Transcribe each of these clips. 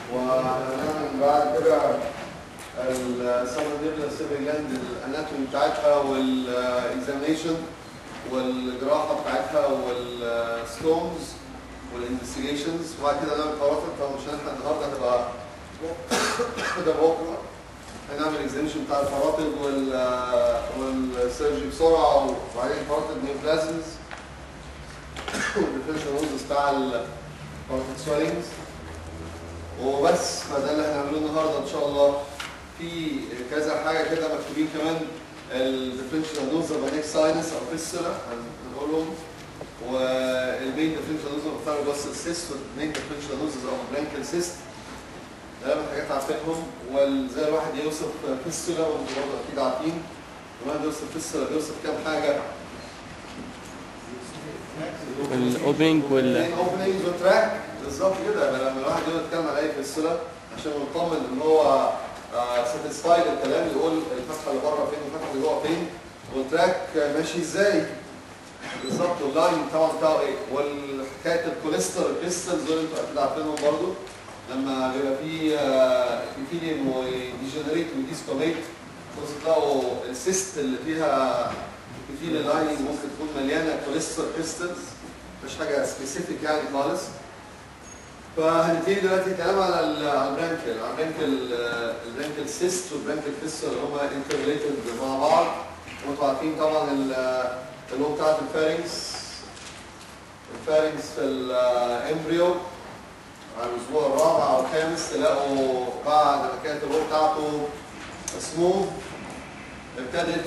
وهنعمل بعد كده السمر نيبلا سيفي لاند الاناتومي بتاعتها والاكزامينشن والجراحه بتاعتها والستونز والانفستيجيشنز وبعد كده نعمل قرارات طبعا مش هنلحق النهارده هتبقى كده بكره هنعمل اكزامينشن بتاع الفراتب وال والسيرجي بسرعه وبعدين فراتب نيوبلازمز والديفرنشال روزز بتاع الفراتب سويلنجز وبس فده اللي هنعمله النهارده ان شاء الله في كذا حاجه كده مكتوبين كمان الديفرنشال نوز اوف انيك ساينس او فيستولا هنقولهم والمين ديفرنشال نوز اوف ثايرويد سيست والمين ديفرنشال نوز اوف برانكل سيست ده من الحاجات عارفينهم وازاي الواحد يوصف فيستولا وانتم برضه اكيد عارفين الواحد يوصف فيستولا بيوصف كام حاجه الاوبننج وال الاوبننج والتراك بالظبط كده يبقى لما الواحد يقعد يتكلم على اي فيستولا عشان يطمن ان هو ساتيسفايد الكلام يقول الفتحه اللي بره فين والفتحه اللي جوه فين والتراك ماشي ازاي بالظبط واللاين طبعا بتاعه ايه والحكايه الكوليستر الكريستالز دول انتوا اكيد عارفينهم برضه لما بيبقى في ايثيليوم وديجنريت وديسكونيت بص تلاقوا السيست اللي فيها ايثيليوم لايننج ممكن تكون مليانه كوليستر كريستالز مش حاجه سبيسيفيك يعني خالص فهنبتدي دلوقتي الكلام على ال على البرانكل على البرانكل البرانكل سيست والبرانكل فيستر اللي هما انترليتد مع بعض وانتوا عارفين طبعا اللي هو بتاعت الفارنكس الفارنكس في الامبريو على الاسبوع الرابع او الخامس تلاقوا بعد ما كانت الروح بتاعته سموث ابتدت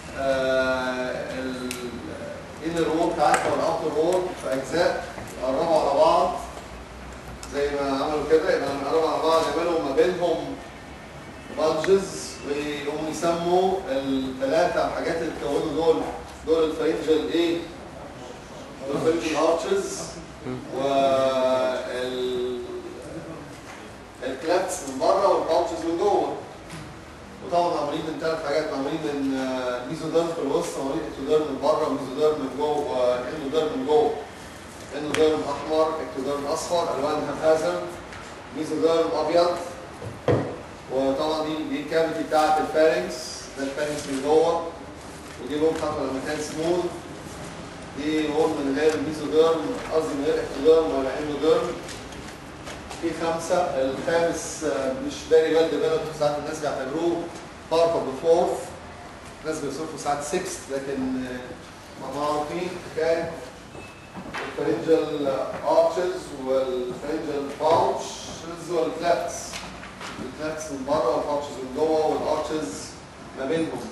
الانر وول بتاعتها والاوتر وول في اجزاء قربوا على بعض زي ما عملوا كده يبقى لما قربوا على بعض يعملوا ما بينهم بلجز ويقوموا يسموا الثلاثه حاجات اللي اتكونوا دول دول الفرنجل ايه؟ دول الفرنجل ارشز وال الكلابس من بره والباوتشز من جوه وطبعا معمولين من ثلاث حاجات معمولين من ميزوديرم في الوسط معمولين اكتوديرم من بره ميزوديرم من جوه واندوديرم من جوه اندوديرم احمر اكتوديرم اصفر الوانها فازر ميزوديرم ابيض وطبعا دي دي الكافيتي بتاعت الفارنكس ده الفارنكس من جوه ودي لون بتاعته لما كان سمول دي لون من غير ميزوديرم قصدي من غير اكتوديرم ولا اندوديرم في خمسة الخامس مش فيري ويل ديفلوبد ساعات الناس بيعتبروه بارت اوف ذا فورث الناس بيوصفوا ساعات 6 لكن ما معروفين حكاية الفرنجل ارشز والفرنجل باوتشز والكلابس الكلابس من بره والباوتشز من جوه والارشز ما بينهم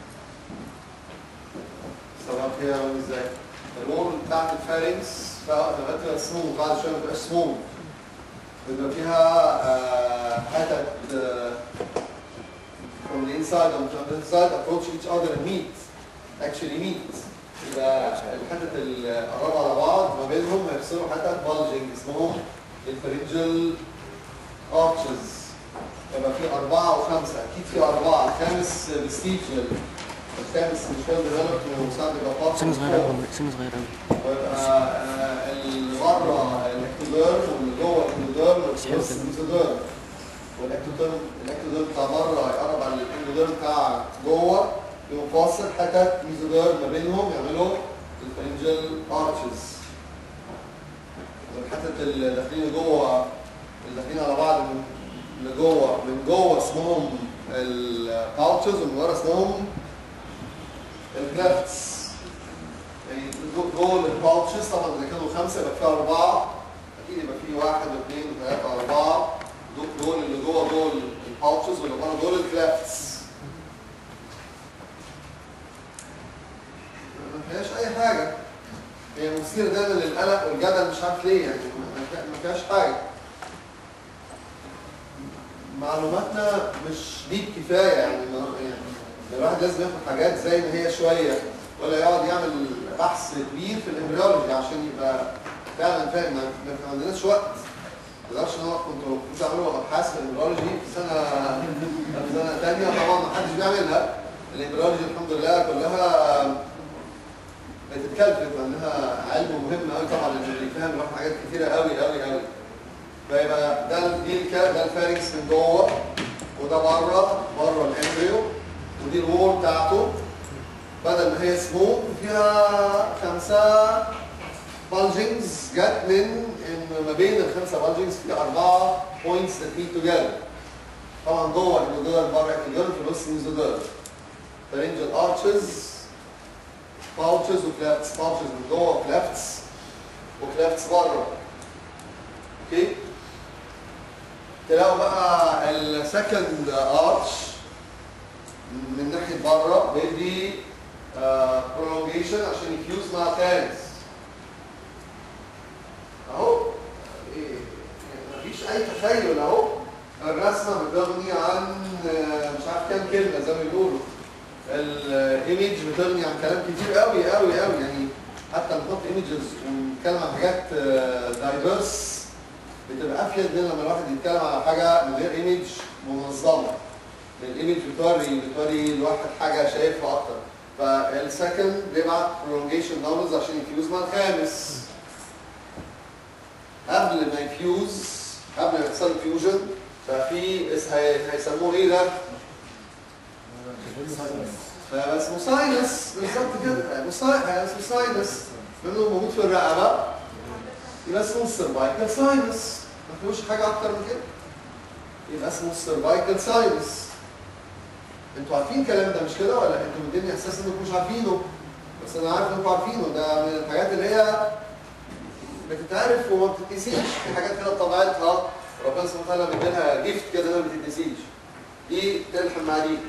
سبب هي عامل ازاي؟ الوول بتاعت الفارنكس بقى تبقى سموث بعد شويه ما تبقاش سموث بيبقى فيها حتت from the inside and from the inside approach each other and meet actually meet يبقى الحتت اللي قربوا على بعض ما بينهم هيفصلوا حتت bulging اسمهم الفرنجل arches يبقى في أربعة وخمسة أكيد في أربعة الخامس vestigial الخامس مش فاهم ديفلوبد وساعات بيبقى part سن of صغير four. قوي سن صغير قوي ويبقى اللي بره الاكتوديرم واللي جوه الاكتوديرم والنص الميزوديرم والاكتوديرم الاكتوديرم بتاع بره هيقرب على الاكتوديرم بتاع جوه يقوم فاصل حتت ميزوديرم ما بينهم يعملوا الفرنجل ارشز والحتت اللي داخلين جوه اللي داخلين على بعض من اللي جوه من جوه اسمهم الباوتشز ومن ورا اسمهم الكلافتس يعني جول الباوتشز طبعا اذا كانوا خمسه يبقى فيها اربعه اكيد يبقى في واحد واثنين وثلاثه واربعه دول دول اللي جوه دول الباوتشز واللي بره دول الكلافتس ما فيهاش اي حاجه هي مثيره دايما للقلق والجدل مش عارف ليه يعني ما ما فيهاش حاجه معلوماتنا مش ديب كفايه يعني ما- يعني الواحد لازم ياخد حاجات زي ما هي شويه ولا يقعد يعمل بحث كبير في الامبريولوجي عشان يبقى فعلا فاهم ما ما عندناش وقت ما اقدرش ان هو كنت كنت اعملوا ابحاث في الامبريولوجي في سنه في سنه ثانيه طبعا ما حدش بيعملها الامبريولوجي الحمد لله كلها بتتكلف لانها علم مهم قوي طبعا لانه بيفهم الواحد حاجات كتيره قوي قوي قوي فيبقى ده الديلكا ده الفارنكس من جوه وده بره بره الامبريو ودي الوول بتاعته بدل ما هي سموث فيها خمسه بلجنجز جت من ان ما بين الخمسه بلجنجز في اربعه بوينتس that meet together طبعا جوه اندوديرم بره اندوديرم في النص ميزوديرم pharyngeal arches pouches وكلافتس pouches من جوه وكلافتس وكلافتس بره اوكي تلاقوا بقى السكند ارش من ناحيه بره بيدي prolongation عشان يفيوز مع الثالث اهو إيه، مفيش اي تخيل اهو الرسمه بتغني عن آه، مش عارف كام كلمه زي ما بيقولوا الايمج بتغني عن كلام كتير قوي قوي قوي يعني حتى نحط ايمجز ونتكلم عن حاجات دايفرس بتبقى افيد من لما الواحد يتكلم على حاجه من غير ايمج منظمه الايمج بتوري بتوري الواحد حاجه شايفها اكتر فالسكند بيبعت prolongation numbers عشان يفيوز مع الخامس قبل ما يفيوز قبل ما يحصل فيوجن ففي اس- هي- هيسموه ايه ده؟ فيبقى اسمه ساينس بالظبط كده هيبقى ساي- هيبقى اسمه ساينس منه موجود في الرقبه يبقى اسمه السيرفايكال ساينس ما فيهوش حاجه اكتر من كده يبقى اسمه السيرفايكال ساينس انتوا عارفين الكلام ده مش كده ولا انتوا مديني احساس انكم مش عارفينه بس انا عارف انكم عارفينه ده من الحاجات اللي هي بتتعرف وما بتتنسيش في حاجات كده طبيعتها ربنا سبحانه وتعالى بيديلها جيفت كده ما بتتنسيش دي تلحم مع دي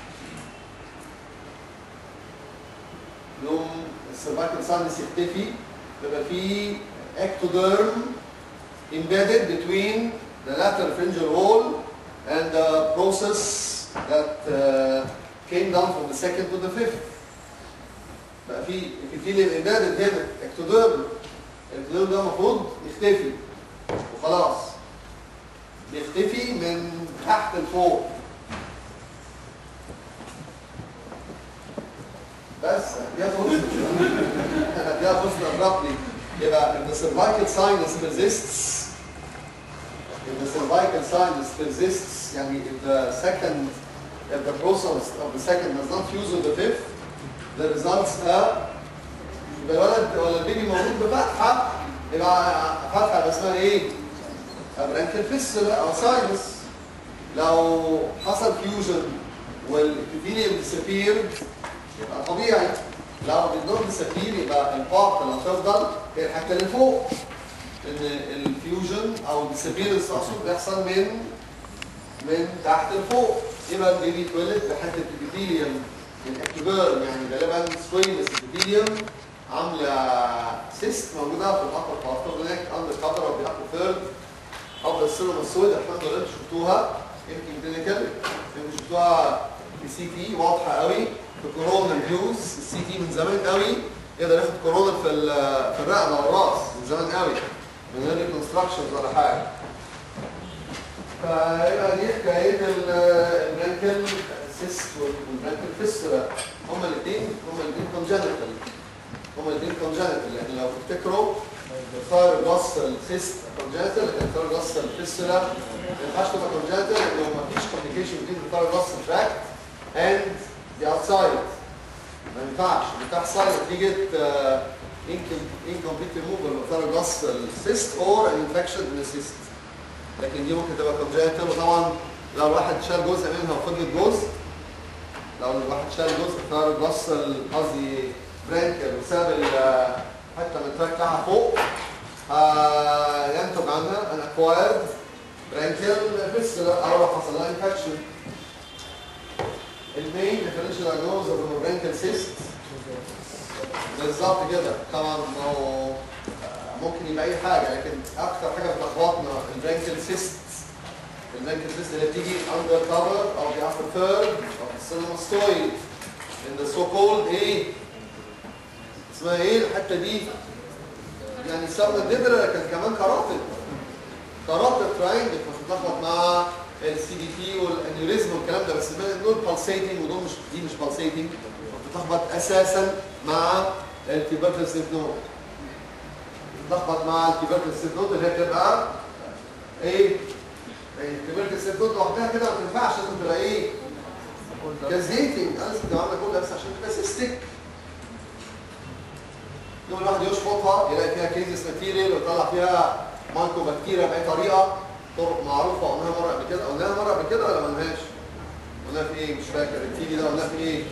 يوم السيرفايكال ساينس يختفي بيبقى فيه ectoderm embedded between the lateral pharyngeal wall and the process that uh, came down from the second to the fifth. بقى في epithelium embedded هنا ectoderm الكلام ده المفروض يختفي وخلاص بيختفي من تحت لفوق بس دي فرصه دي فرصه abruptly يبقى if the cervical sinus persists if the cervical sinus persists يعني if the second if the process of the second does not fuse with the fifth the results are يبقى الولد ولا البيبي مولود بفتحه يبقى فتحه يبقى اسمها ايه؟ برانكل فيستولا او ساينس لو حصل فيوجن والابيثيليوم ديسابير يبقى طبيعي لو الدور ديسابير يبقى البارت اللي هتفضل هي الحته اللي فوق ان الفيوجن او الديسابيرنس اقصد بيحصل من من تحت لفوق يبقى البيبي اتولد بحته ابيثيليوم الاكتبار يعني غالبا سويمس ابيثيليوم عامله سيست موجوده في الابر بارت هناك اندر كفر او بيحطوا ثيرد افضل السيروم السوداء الحمد لله انتوا شفتوها يمكن كلينيكال يمكن شفتوها في سي تي واضحه قوي في كورونا فيوز السي تي من زمان قوي يقدر ياخد كورونا في ال- في الرقبه والراس من زمان قوي من غير ريكونستراكشنز ولا حاجه فيبقى دي حكايه ال- البرانكل سيست والبرانكل فيستولا هما الاثنين هما الاثنين كونجنتال هما الاثنين كونجنتال لان لو تفتكروا الثاير جاستل سيست كونجنتال لكن الثاير جاستل فيستولا ما ينفعش تبقى كونجنتال لانه ما فيش كوميونيكيشن بين الثاير جاستل تراكت اند ذا اوتسايد ما ينفعش بتحصل نتيجه incomplete removal of الثاير جاستل سيست or an infection in the cyst لكن دي ممكن تبقى كونجنتال وطبعا لو الواحد شال جزء منها وفضلت جزء لو الواحد شال جزء ثاير جاستل قصدي برانكل وساب ال- حتى من التراك بتاعها فوق آه، ينتج عنها ان اكوايرد برانكيال فيستولا او لو حصل لها انفكشن المين ديفرنشال دايجنوز اوف برانكيال سيست بالظبط كده طبعا ما هو آه، ممكن يبقى اي حاجه لكن اكتر حاجه بتلخبطنا البرانكيال سيست البرانكيال سيست اللي بتيجي اندر كفر او the upper third of the cinemostoid in the so called ايه اسمها ايه الحته دي يعني سمى الدبره لكن كمان كاراتid كاراتid تراينجل بتتلخبط مع السي دي تي والانيوريزم والكلام ده بس دول بالسيتنج ودول مش دي مش بالسيتنج بتتلخبط اساسا مع التيبركل سيف نود بتتلخبط مع التيبركل سيف نود اللي هي بتبقى ايه ايه كبرت السيرتوت لوحدها كده ما تنفعش لازم تبقى ايه كازيتنج لازم تبقى عامله كل نفس عشان تبقى سيستيك يوم الواحد يشفطها يلاقي فيها كيزس ماتيريال ويطلع فيها مايكرو بكتيريا باي طريقه طرق معروفه قلناها مره قبل كده قلناها مره قبل كده ولا ما قلناهاش؟ قلناها في ايه مش فاكر التي في ده قلناها في ايه؟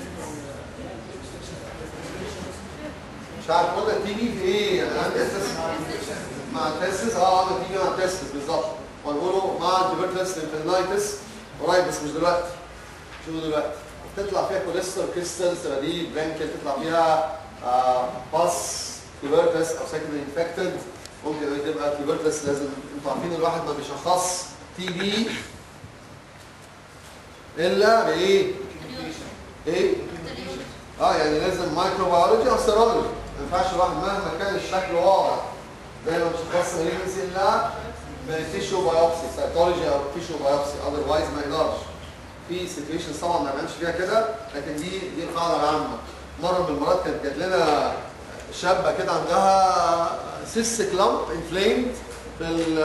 مش عارف قلنا التي في في ايه؟ انا عندي اساس مع التستس اه انا تي في مع التستس بالظبط ونقوله مع الديفيرتس للفينايتس قريب بس مش دلوقتي شوفوا دلوقتي تطلع فيها كوليسترول كريستالز تبقى دي برانكل تطلع فيها آه باس تيبرتس او سكندري انفكتد ممكن تبقى تيبرتس لازم انتوا عارفين الواحد ما بيشخص تي بي الا بايه؟ ايه؟ اه يعني لازم مايكروبيولوجي او سيرولوجي ما ينفعش الواحد مهما كان الشكل واضح زي ما بيشخص مالجنسي الا بتيشو بايوبسي سيتولوجي او تيشو بايوبسي اذروايز ما يقدرش في سيتويشنز طبعا ما بنعملش فيها كده لكن دي دي القاعده العامه مره من المرات كانت جات لنا شابه كده عندها سيستيك لامب انفليمد في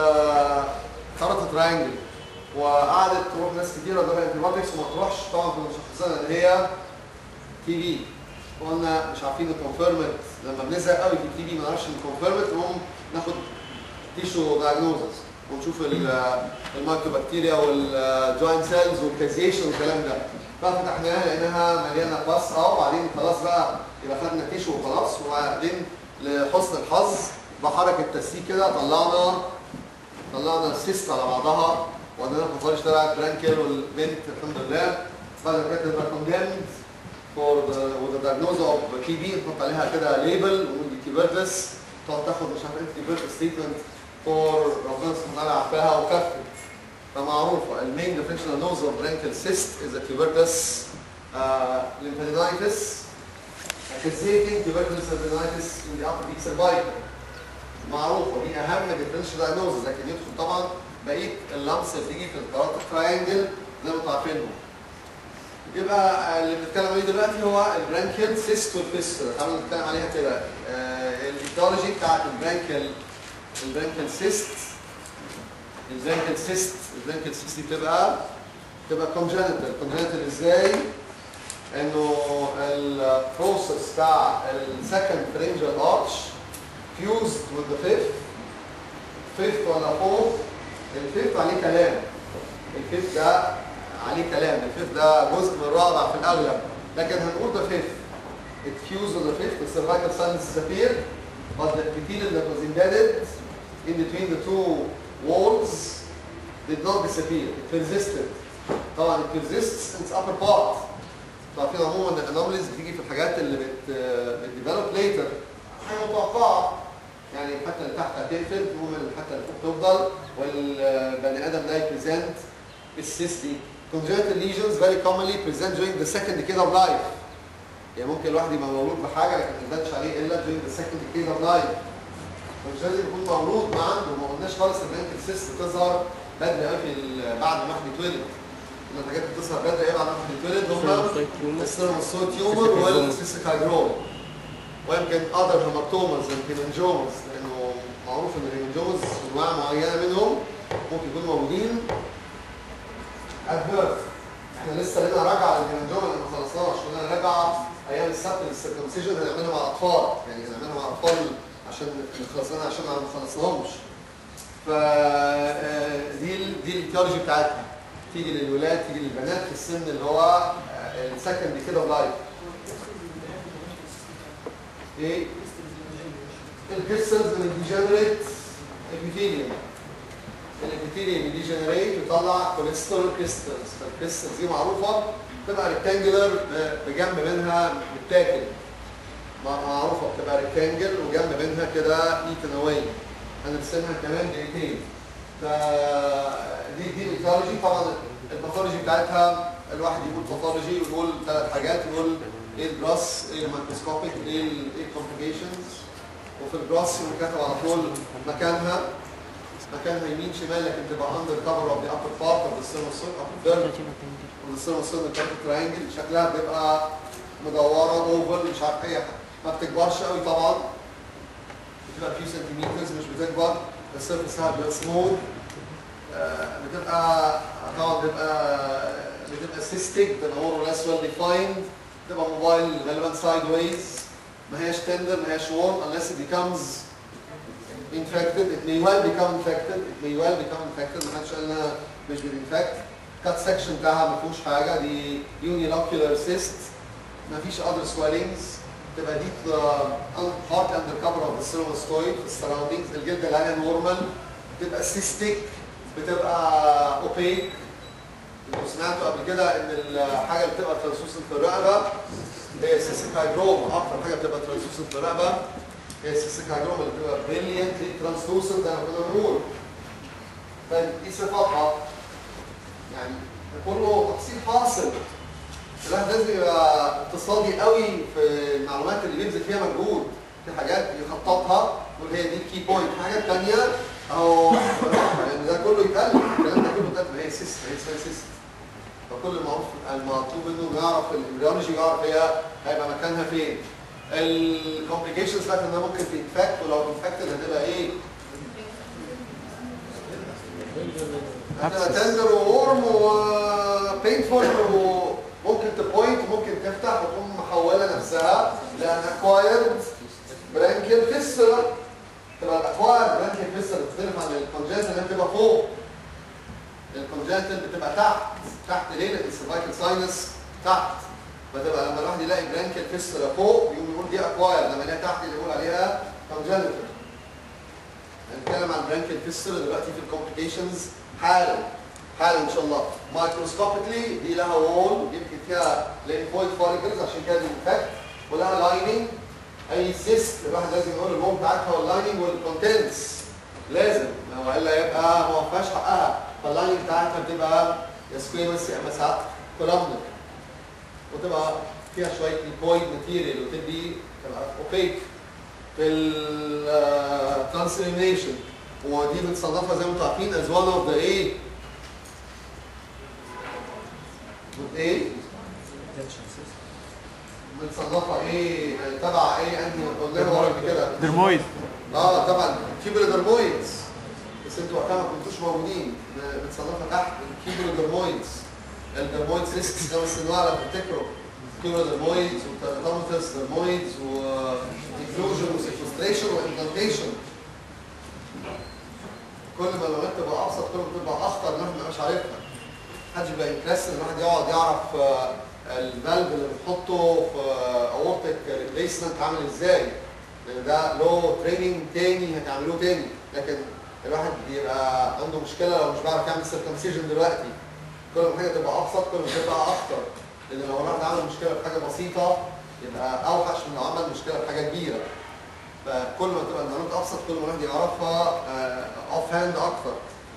الكارت تريانجل وقعدت تروح ناس كتيره ده انتيبيوتكس وما تروحش طبعا كنا مشخصينها ان هي تي بي قلنا مش عارفين نكونفيرمت لما بنزهق قوي في التي بي ما نعرفش نكونفيرمت نقوم ناخد تيشو دايجنوزس ونشوف المايكروبكتيريا والجوين سيلز والكازيشن والكلام ده ففتحناها لقيناها مليانه باس اه وبعدين خلاص بقى يبقى خدنا تيشو وخلاص وبعدين لحسن الحظ بحركه تسييك كده طلعنا طلعنا السيست على بعضها وعندنا فصائل طلعت برانكل والبنت الحمد لله بعد كده تبقى كوندمد فور ذا وذ دايجنوز اوف تي بي نحط عليها كده ليبل ونقول دي تيبرتس تقعد تاخد مش عارف ايه تيبرتس ستيتمنت فور ربنا سبحانه وتعالى عارفاها وكفت فمعروفه المين ديفرنشال نوز اوف برانكل سيست از تيبرتس ليمفادينايتس Accusating tuberculosis lymphadenopathy in the upper peak cervical معروفه دي اهم ديفرنشال دايجنوزز لكن يدخل طبعا بقيه اللمس اللي بتيجي في القرارات التراينجل زي ما انتم عارفينهم يبقى اللي بنتكلم عليه دلوقتي هو البرانكيال سيست والفيستولا تعالوا نتكلم عليها كده آه الايديولوجي بتاعت البرانكيال البرانكيال سيست البرانكيال سيست البرانكيال سيست دي بتبقى بتبقى كونجنتال كونجنتال ازاي؟ انه البروسيس بتاع السكند فرنجال ارش فيوزد with the fifth fifth ولا fourth الفيفث عليه كلام الفيفث ده عليه كلام الفيفث ده جزء من الرابع في الاغلب لكن هنقول ده فيفث it fused with the fifth the cervical sinus disappeared but the epithelium that was embedded in between the two walls did not disappear it persisted طبعا it persists in its upper part عارفين عموما ان الانوماليز بتيجي في الحاجات اللي بت بتديفلوب ليتر حاجه متوقعه يعني حتى اللي تحت هتقفل المهم اللي حتى اللي فوق تفضل والبني ادم ده يبريزنت بالسيستي congenital lesions very commonly present during the second decade of life يعني ممكن الواحد يبقى مولود بحاجه لكن ما يبانش عليه الا during the second decade of life فمش لازم يكون مولود ما عنده ما قلناش خالص ان ممكن السيست بتظهر بدري قوي في بعد ما الواحد يتولد من الحاجات اللي بتظهر بدري قوي بعد ما الواحد يتولد هم السيرموسوت تيومر والسيستيك هايدرول ويمكن اذر هيماتومز الهيمنجومز لانه معروف ان الهيمنجومز انواع معينه منهم ممكن يكونوا موجودين ادفيرس احنا لسه لنا راجعه للهيمنجوم اللي ما خلصناش كنا راجعه ايام السبت للسيركمسيجن هنعملها مع الاطفال يعني هنعملها مع الاطفال عشان نخلص لنا عشان ما خلصناهمش ف دي دي التيولوجي بتاعتها تيجي للولاد تيجي للبنات في السن اللي هو السكند كده لايف ايه الكريستالز من الديجنريت ابيثيليوم الابيثيليوم ديجنريت يطلع كوليسترول كريستالز فالكريستالز دي معروفه بتبقى ريكتانجلر بجنب منها متاكل معروفه بتبقى ريكتانجل وجنب منها كده ايتن اواي هنرسمها كمان دقيقتين ف دي دي الايثولوجي طبعا الباثولوجي بتاعتها الواحد يقول باثولوجي ويقول ثلاث حاجات يقول ايه الجراس ايه الميكروسكوبيك ايه ايه الكومبليكيشنز وفي الجراس يقول كاتب على طول مكانها مكانها يمين شمال لكن تبقى اندر كفر اوف ذا ابر بارت اوف ذا سيرموسون ابر ديرم والسيرموسون الكارت تراينجل شكلها بيبقى مدوره اوفر مش عارف ايه ما بتكبرش قوي طبعا بتبقى فيو سنتيمترز مش بتكبر السيرفس بتاعها بيبقى سموث بتبقى طبعا بتبقى بتبقى سيستيك بتبقى مور less well defined بتبقى موبايل غالبا سايد ويز ما هياش تندر ما هياش warm unless it becomes infected it may well become infected it may well become infected ما حدش قال انها مش بتنفكت كات سكشن بتاعها ما فيهوش حاجه دي unilocular cyst ما فيش other swellings تبقى دي هارت اندر كفر اوف ذا سيروماستويد في السراوندينجز الجلد اللي عليها نورمال بتبقى سيستيك بتبقى اوبيك انتوا سمعتوا قبل كده ان الحاجه اللي بتبقى ترانسلوسنت في الرقبه هي السيستيك هايدروم اكتر حاجه بتبقى ترانسلوسنت في الرقبه هي السيستيك هايدروم اللي بتبقى بريليانتلي ترانسلوسنت زي ما كنا بنقول فدي صفاتها يعني ده كله تفصيل حاصل الواحد لازم يبقى اقتصادي قوي في المعلومات اللي بيبذل فيها مجهود في حاجات يخططها يقول هي دي الكي بوينت حاجه ثانيه اهو لان ده كله يتقال الكلام ده كله يتقال هي سيست هي اسمها سيست فكل المعروف المطلوب منه انه يعرف الامبريولوجي ويعرف هي هيبقى مكانها فين الكومبليكيشنز بتاعت انها ممكن تنفكت ولو انفكتد هتبقى ايه؟ هتبقى تندر وورم وبينفول وممكن تبوينت وممكن تفتح وتقوم محوله نفسها لان اكوايرد برانكيال فيسترا تبقى الاكوايرد برانكيال فيسترا بتختلف عن الكونجنتال اللي بتبقى فوق الكونجنتال بتبقى تحت تحت ليه؟ لان السيرفايكال ساينس تحت فتبقى لما الواحد يلاقي برانكيال فيسترا فوق يقوم يقول دي اكوايرد لما يلاقيها تحت يقول عليها كونجنتال هنتكلم عن برانكيال فيسترا دلوقتي في الكومبليكيشنز حالا حالا ان شاء الله مايكروسكوبيكلي دي لها وول يمكن فيها لينفويد فوليكلز عشان كده دي انفكت ولها لايننج اي سيست الواحد لازم يقول الوول بتاعتها واللايننج والكونتنتس لازم والا يبقى ما وفاش حقها فاللايننج بتاعتها بتبقى يا سكويمس يا اما ساعات كولامنر وتبقى فيها شويه ليكويد ماتيريال وتدي تبقى اوبيك في الترانسليميشن ودي بتصنفها زي ما انتم عارفين از one of the ايه ايه بتصنفها ايه تبع ايه انهي قلنا قبل كده درمويد اه طبعا كيبرودرمويدز بس انتوا وقتها ما كنتوش موجودين بتصنفها تحت الكيبرودرمويدز الدرمويد سيستس خمس انواع لو تفتكروا كيبرودرمويدز وترموتس درمويدز وانكلوجن وسيكوستريشن وامبلانتيشن كل ما اللغات تبقى ابسط كل ما تبقى اخطر ان احنا ما نبقاش عارفها محدش يبقى امبرس ان الواحد يقعد يعرف آه، الفالف اللي بنحطه في اورتك ريبليسمنت عامل ازاي لان ده له تريننج تاني هتعملوه تاني لكن الواحد بيبقى عنده مشكله لو مش بيعرف يعمل سيركمسيجن دلوقتي كل ما حاجه تبقى ابسط كل ما تبقى اخطر لان لو الواحد عمل مشكله في حاجه بسيطه يبقى اوحش من لو عمل مشكله في حاجه كبيره فكل ما تبقى المعلومات ابسط كل ما الواحد يعرفها اوف هاند اكتر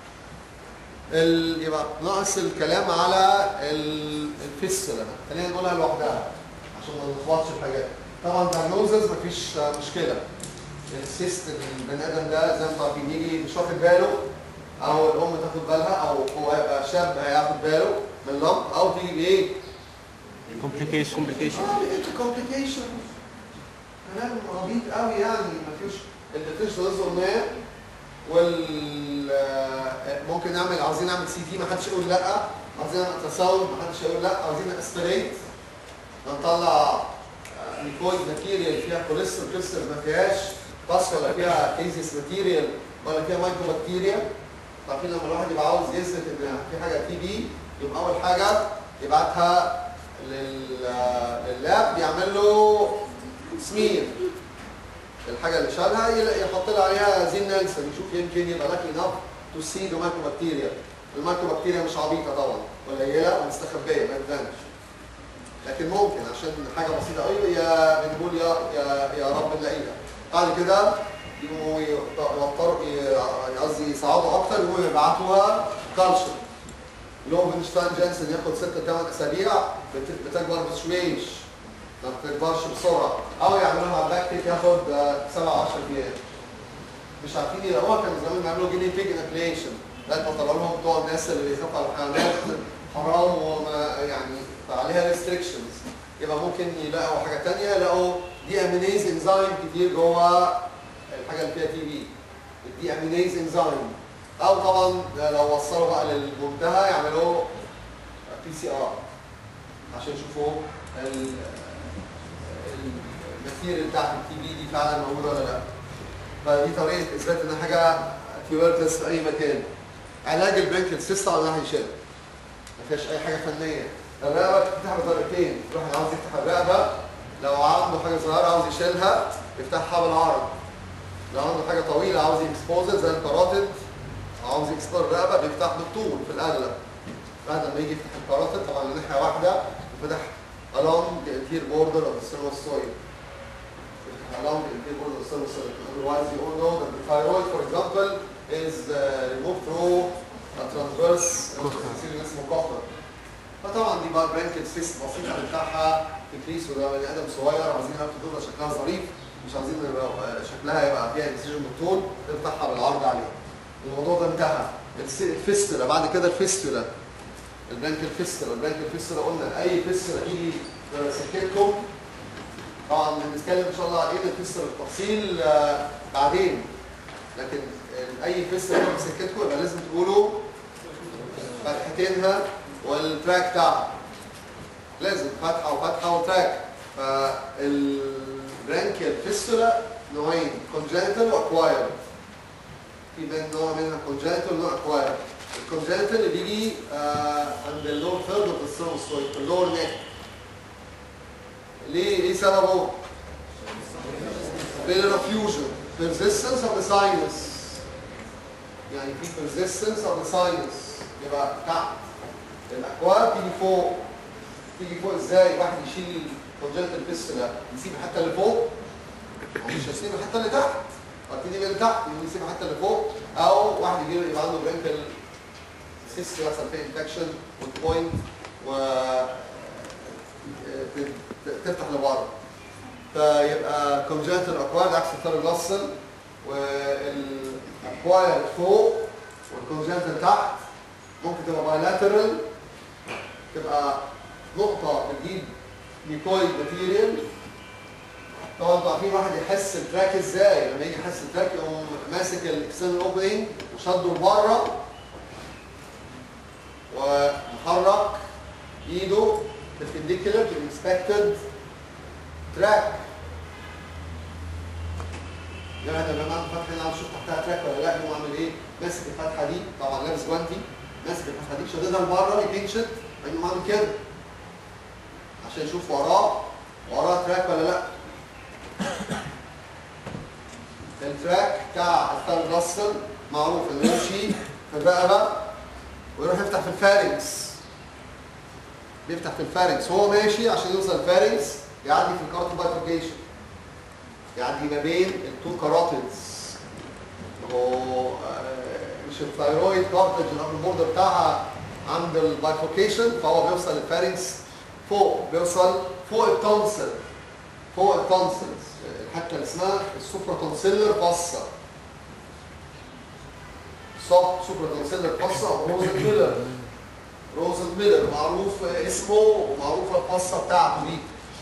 ال- يبقى ناقص الكلام على ال- الفيستولا خلينا نقولها لوحدها عشان ما نلخبطش في حاجات طبعا دايجنوزز مفيش مشكله السيست البني ادم ده زي ما انتم عارفين يجي مش واخد باله او الام تاخد بالها او هو هيبقى شاب هياخد باله من لمب او تيجي بايه؟ كومبليكيشن كومبليكيشن اه لقيته كومبليكيشن كلام عبيط قوي يعني مفيش الديتنشن ده قلناه وال آه، ممكن نعمل عاوزين نعمل سي تي ما حدش يقول لا عاوزين نعمل تساوند ما حدش يقول لا عاوزين اسبريت نطلع ليكويد ماتيريال فيها كوليسترول كوليسترول ما فيهاش بس ولا فيها كيزيس ماتيريال ولا فيها مايكرو بكتيريا عارفين لما الواحد يبقى عاوز يثبت ان في حاجه تي بي يبقى اول حاجه يبعتها لل- لللاب بيعمل له سمير الحاجه اللي شالها يلاقي يحط لها عليها زين نيلسون يشوف يمكن يبقى لك انف تو سي ذا مايكرو بكتيريا المايكرو بكتيريا مش عبيطه طبعا قليله ومستخبيه ما تبانش لكن ممكن عشان حاجه بسيطه قوي يا بنقول يا يا يا رب نلاقيها بعد كده يقوموا يوتروا قصدي يصعدوا اكتر يقوموا يبعتوها كالشر لوفنشتاين جانسون ياخد 6 8 اسابيع بت- بتكبر بشويش ما بتكبرش بسرعه او يعملوها على الباكتيك ياخد 7 10 ايام مش عارفين يلاقوها كانوا زمان بيعملوا جيني بيج انفليشن لغايه ما طلعوا لهم بتوع الناس اللي بيخافوا على الحيوانات حرام وما يعني فعليها ريستريكشنز يبقى ممكن يلاقوا حاجه ثانيه يلاقوا دي امينيز انزيم كتير جوه الحاجه اللي فيها تي بي الدي امينيز انزيم او طبعا لو وصلوا بقى للمنتهى يعملوا بي سي ار عشان يشوفوا ال- الماتيريال بتاعت التي بي دي فعلا موجوده ولا لا فدي طريقه اثبات ان حاجه تيوبركلس في اي مكان علاج البرينكل سيستم على ناحيه يشيل ما فيهاش اي حاجه فنيه الرقبه بتفتح بطريقتين الواحد عاوز يفتح الرقبه لو عنده حاجه صغيره عاوز يشيلها يفتحها بالعرض لو عنده حاجه طويله عاوز يكسبوز زي الكاراتيد عاوز يكسبور الرقبه بيفتح بالطول في الاغلب بعد ما يجي يفتح الكاراتيد طبعا من ناحيه واحده وفتح along the anterior border of the sternocleidomastoid along the anterior border of the sternocleidomastoid otherwise you all know that the thyroid for example is uh, removed through a transverse سيريال اسمه كوخر فطبعا دي بقى برانكل سيست بسيطه بنفتحها في كريس وده بني ادم صغير عايزين تفضل شكلها ظريف مش عايزين يبقى شكلها يبقى فيها انسجن بالطول نفتحها بالعرض عليه الموضوع ده انتهى الس- الفيستولا بعد كده الفيستولا البرانكل فيستولا البرانكل فيستولا قلنا اي فيستولا تيجي سكتكم طبعا هنتكلم ان شاء الله عن ايه الفيستولا بالتفصيل آه، بعدين لكن ال- اي فيستولا تيجي سكتكم يبقى لازم تقولوا فتحتينها والتراك بتاعها لازم فتحه وفتحه وتراك فالبرانكيال فيستولا نوعين كونجنتال واكوايرد في من نوع منها كونجنتال ونوع اكوايرد الكونجنتال اللي بيجي آه عند اللور ثيرد اوف السيرموستويد في اللور نيك ليه ايه سببه؟ فيلر فيوجن persistence of the sinus يعني في persistence of the sinus يبقى تحت الاكواد تيجي فوق تيجي فوق ازاي واحد يشيل الكونجنتال فيستولا يسيب الحته اللي فوق هو مش هيسيب الحته اللي تحت وابتدي من تحت يسيب الحته اللي فوق او واحد يجي يبقى عنده برينكل سيست يحصل فيه انفكشن وتبوينت و ت- ت- تفتح لبره فيبقى كونجنتال اكواد عكس الثيرجلاسل والاكواير فوق والكونجنتال تحت ممكن تبقى بايلاترال تبقى نقطة بتجيب نيكويد ماتيريال طبعا انتوا عارفين واحد يحس التراك ازاي لما يجي يحس التراك يقوم ماسك الاكسترنال اوبننج وشده لبره ومحرك ايده perpendicular to the expected track يعني لما عنده فتحه هنا عاوز اشوف تحتها تراك ولا لا يقوم عامل ايه؟ ماسك الفتحه دي طبعا لابس جوانتي ماسك الفتحه دي شددها لبره يبنشت يقوم عامل كده عشان يشوف وراه وراه تراك ولا لا التراك بتاع الثالث راسل معروف انه يمشي في الرقبه ويروح يفتح في الفارنكس بيفتح في الفارنكس هو ماشي عشان يوصل الفارنكس يعدي في الكارت بايفوركيشن يعدي ما بين التو كاراتيدز هو آه، مش الثايرويد كارتج الابر بوردر بتاعها عند البايفوركيشن فهو بيوصل للفارنكس فوق بيوصل فوق التونسل فوق التونسلز الحته اللي اسمها السوبرا تونسيلر فاسا سوبرا تونسيلر فاسا او روزن ميلر روزن ميلر معروف اسمه ومعروفه الفاسا بتاعته دي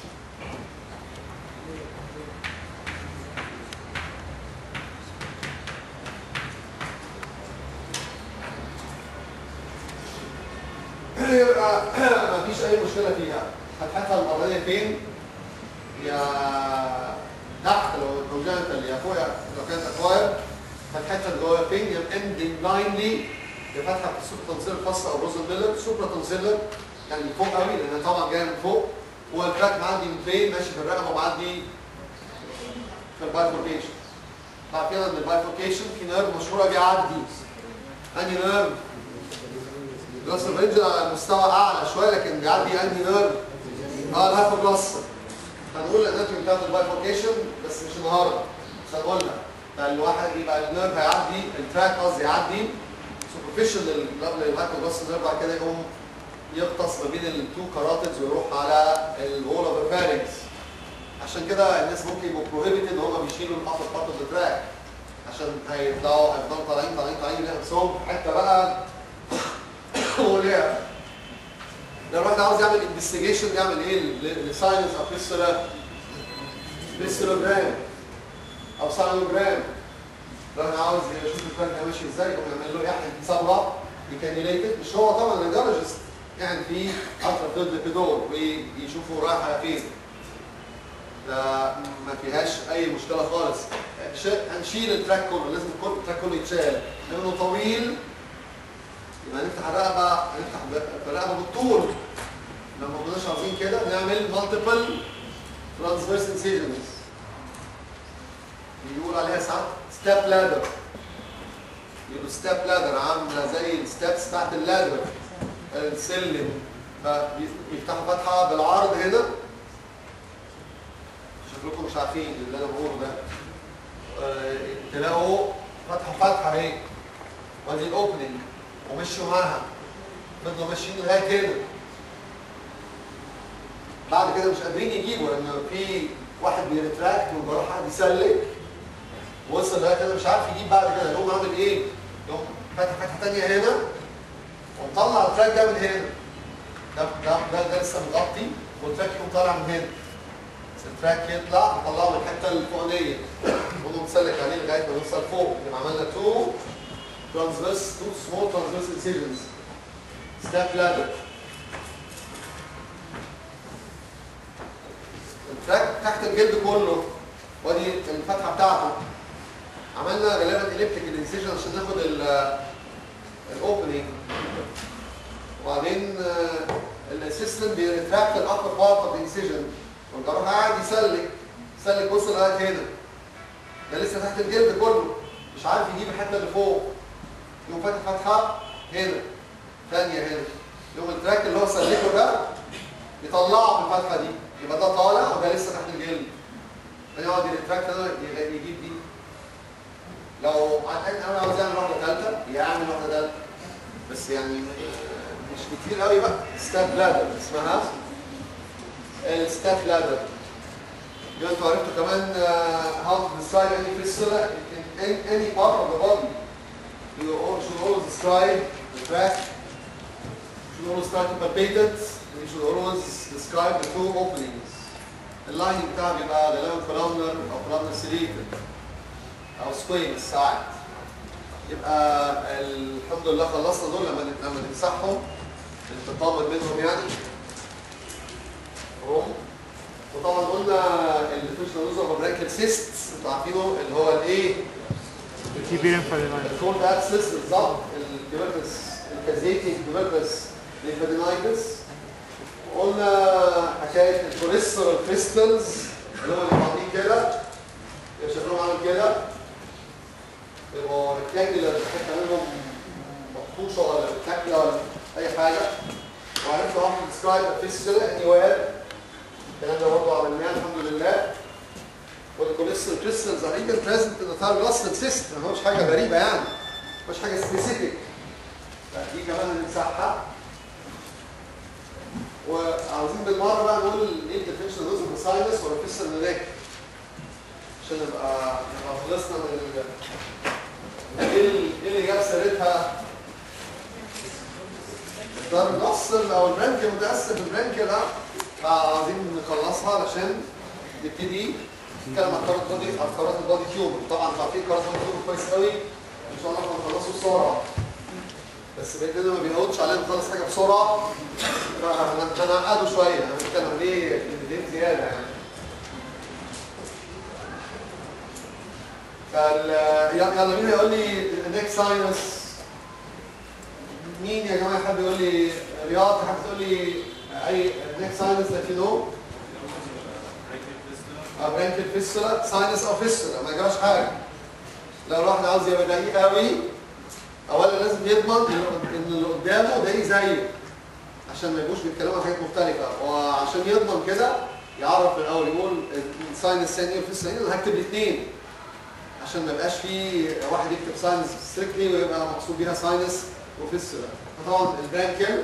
يبقى مفيش اي مشكله فيها فتحتها الاولانيه فين؟ يا تحت لو الكونجنتال يا فوق يا- لو كانت اكواير فتحتها اللي جوه فين؟ يا اندنج لاينلي يا فاتحه في السوبر تونسيلر فاصله او روزن ميلر سوبر تونسيلر يعني فوق قوي لان طبعا جايه من فوق هو التراك معدي من فين؟ ماشي في الرقبه ومعدي في البايفوركيشن عارفين ان البايفوركيشن في نيرف مشهوره بيعدي انهي نيرف؟ راس الرينج على مستوى اعلى شويه لكن بيعدي انهي نيرف؟ اه الهايبوجلاس هنقول الاناتومي بتاعت البايفوركيشن بس مش النهارده بس هنقولها فالواحد يبقى النيرف هيعدي التراك قصدي يعدي سوبرفيشال قبل الهايبوجلاس نيرف بعد كده يقوم يغطس ما بين التو كاراتيدز ويروح على الوول اوف فارنكس عشان كده الناس ممكن يبقوا بروهيبيتد ان هم بيشيلوا الابر بارت اوف ذا تراك عشان هيطلعوا هيفضلوا طالعين طالعين طالعين يلاقوا نفسهم في حته بقى وليه لو الواحد عاوز يعمل انفستيجيشن يعمل ايه لساينس او فيستولا فيستولوجرام او ساينوجرام لو انا عاوز يشوف التراك ده ماشي ازاي يقوم يعمل له يحيى صبغه يكانيليتد مش هو طبعا راديولوجيست يعني في الترا فيلد ليبيدور ويشوفوا رايحه فين ده ما فيهاش اي مشكله خالص ش- هنشيل التراك كله لازم كل التراك كله يتشال لانه طويل يبقى نفتح الرقبه نفتح ب- الرقبه بالطول لو ما كناش عاوزين كده نعمل مالتيبل ترانسفيرس انسيجنز بيقول عليها ساعات ستيب لادر يقولوا ستيب لادر عامله زي الستبس بتاعت اللادر السلم فبيفتحوا فتحه بالعرض هنا شكلكم مش عارفين اللي انا بقوله ده آه، تلاقوا فتحوا فتحه اهي وادي الاوبننج ومشوا معاها فضلوا ماشيين لغايه هنا بعد كده مش قادرين يجيبوا لان في واحد بيرتراكت والجراح قاعد يسلك وصل لغايه كده مش عارف يجيب بعد كده يقوم عامل ايه؟ يقوم فاتح فتحه ثانيه هنا ومطلع التراك ده من هنا ده ده ده, ده لسه مغطي والتراك يقوم طالع من هنا بس التراك يطلع نطلعه من الحته الفوقانيه ونقوم مسلك عليه لغايه ما نوصل فوق يبقى عملنا تو ترانسفيرس تو سمول ترانسفيرس انسيجنز ستاب لادر التراك تحت الجلد كله وادي الفتحه بتاعته عملنا غالبا اليبتيك انسيجن عشان ناخد الاوبننج وبعدين الاسيستنت بيرتراكت الابر بارت اوف انسيجن والجراح قاعد يسلك يسلك وصل لغايه هنا ده لسه تحت الجلد كله مش عارف يجيب الحته اللي فوق يقوم فاتح فتحه هنا ثانيه هنا يقوم التراك اللي هو سلكه ده يطلعه من الفتحه دي يبقى ده طالع وده لسه تحت الجلد فيقعد التراك ده يجيب دي لو انا عاوز اعمل واحده ثالثه يعمل واحده ثالثه بس يعني مش كتير قوي بقى ستاب لادر اسمها الستاب لادر يبقى انتوا عرفتوا كمان uh, how to describe any fistula in any, any part of the body. You all- should always describe the track, should always try to palpate it, and you should always describe the two openings. اللاين بتاعها بيبقى غالبا columnar او columnar serrated او squamous ساعات. يبقى الحمد لله خلصنا دول لما لما نمسحهم نتطمن منهم يعني. هم وطبعا قلنا الفيشنال لوز اوف برانكل سيست انتوا عارفينه اللي هو الايه؟ Tiberian Ferdinand. الكولد اكسس بالظبط الكيبرتس الكازيتي الكيبرتس ليمفادينايتس قلنا حكايه الكوليسترول كريستالز اللي هم اللي عاملين كده يبقى شكلهم عامل كده يبقوا ريكتانجلر حته منهم مخطوشه ولا ريكتانجلر ولا اي حاجه وعرفنا how to describe a fistula anywhere الكلام ده برضه عملناه الحمد لله والكوليسترول كريستالز are even present in the thyroglostic cyst ما هوش حاجه غريبه يعني مش حاجه سبيسيفيك دي كمان هنمسحها وعاوزين بالمره بقى نقول ايه الديفينشن دوز اوف ساينس ولا فيستر نيك عشان نبقى نبقى خلصنا من ال ايه ال- إيه اللي جاب سيرتها الدار النصل او البرانكل متاسف البرانكل اه فعاوزين نخلصها علشان نبتدي نتكلم عن قرارات البادي عن قرارات البادي تيوبر طبعا انتوا عارفين قرارات البادي تيوبر كويس قوي ان شاء الله احنا هنخلصه بسرعه بس باذن ما بيقعدش علينا نخلص حاجه بسرعه فهنعقده شويه هنتكلم عليه كلمتين زياده يعني فال يلا مين هيقول لي النيك ساينس مين يا جماعه حد يقول لي رياض حد يقول لي اي نيك ساينس that you know برانكل فيستولا ساينس او فيستولا ما جراش حاجه لو الواحد عاوز يبقى دقيق قوي اولا لازم يضمن ان اللي قدامه دقيق زيه عشان ما يبقوش بيتكلموا عن حاجات مختلفه وعشان يضمن كده يعرف من الاول يقول الساينس ثاني والفيستولا انا هكتب الاثنين عشان ما يبقاش في واحد يكتب ساينس ستريكتلي ويبقى مقصود بيها ساينس وفيستولا فطبعا البرانكل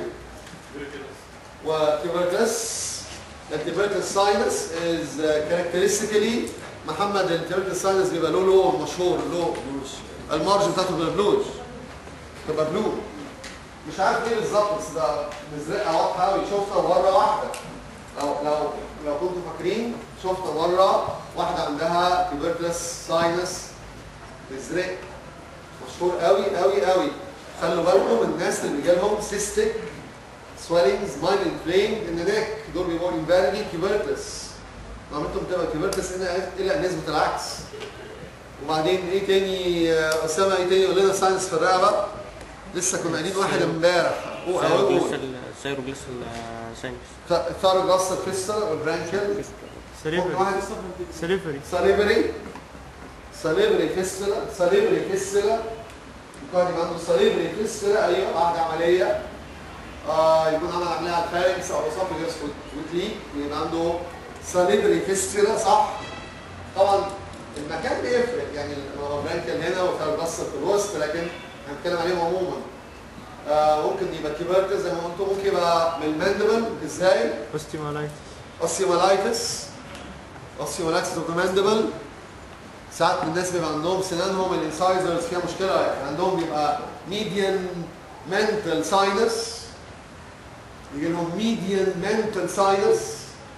وتيوبركلس التيبركلس ساينس از كاركترستيكالي محمد التيبركلس ساينس بيبقى له لون مشهور له المارج بتاعته بتبقى بلوج تبقى بلو مش عارف ايه بالظبط بس ده مزرقه واضحه قوي شفنا مره واحده لو لو لو كنتوا فاكرين شفنا مره واحده عندها تيبركلس ساينس مزرق مشهور قوي قوي قوي خلوا بالكم من الناس اللي بيجيلهم سيستيك swellings mild inflamed in the neck دول بيبقوا invariably tuberculous نعمتهم بتبقى tuberculous الى الى نسبه العكس وبعدين ايه تاني آه، اسامه ايه تاني يقول لنا ساينس في الرقبه لسه كنا قايلين واحد امبارح قول أهو قول سيروجليسال ساينس ثاروجلاس فيستر والبرانكيال سليفري واحد سليفري ساليبري ساليبري فيستولا ساليبري فيستولا يكون يبقى عنده ساليبري فيستولا ايوه بعد عمليه آه يكون عمل عمليه على الفارنكس او اسوفيجاس وتليك ويبقى عنده ساليبري فيستولا صح طبعا المكان بيفرق يعني هو برانكيال هنا وثاروجلاس في الوسط لكن هنتكلم عليهم عموما آه ممكن يبقى كيبرتس زي ما قلت ممكن يبقى من الماندبل ازاي؟ اوستيمالايتس اوسيومالايتس اوسيومالايتس اوف ذا ماندبل ساعات من الناس بيبقى عندهم سنانهم الانسايزرز فيها مشكله يعني عندهم بيبقى ميديان منتال ساينس يجي لهم ميديان منتال ساينس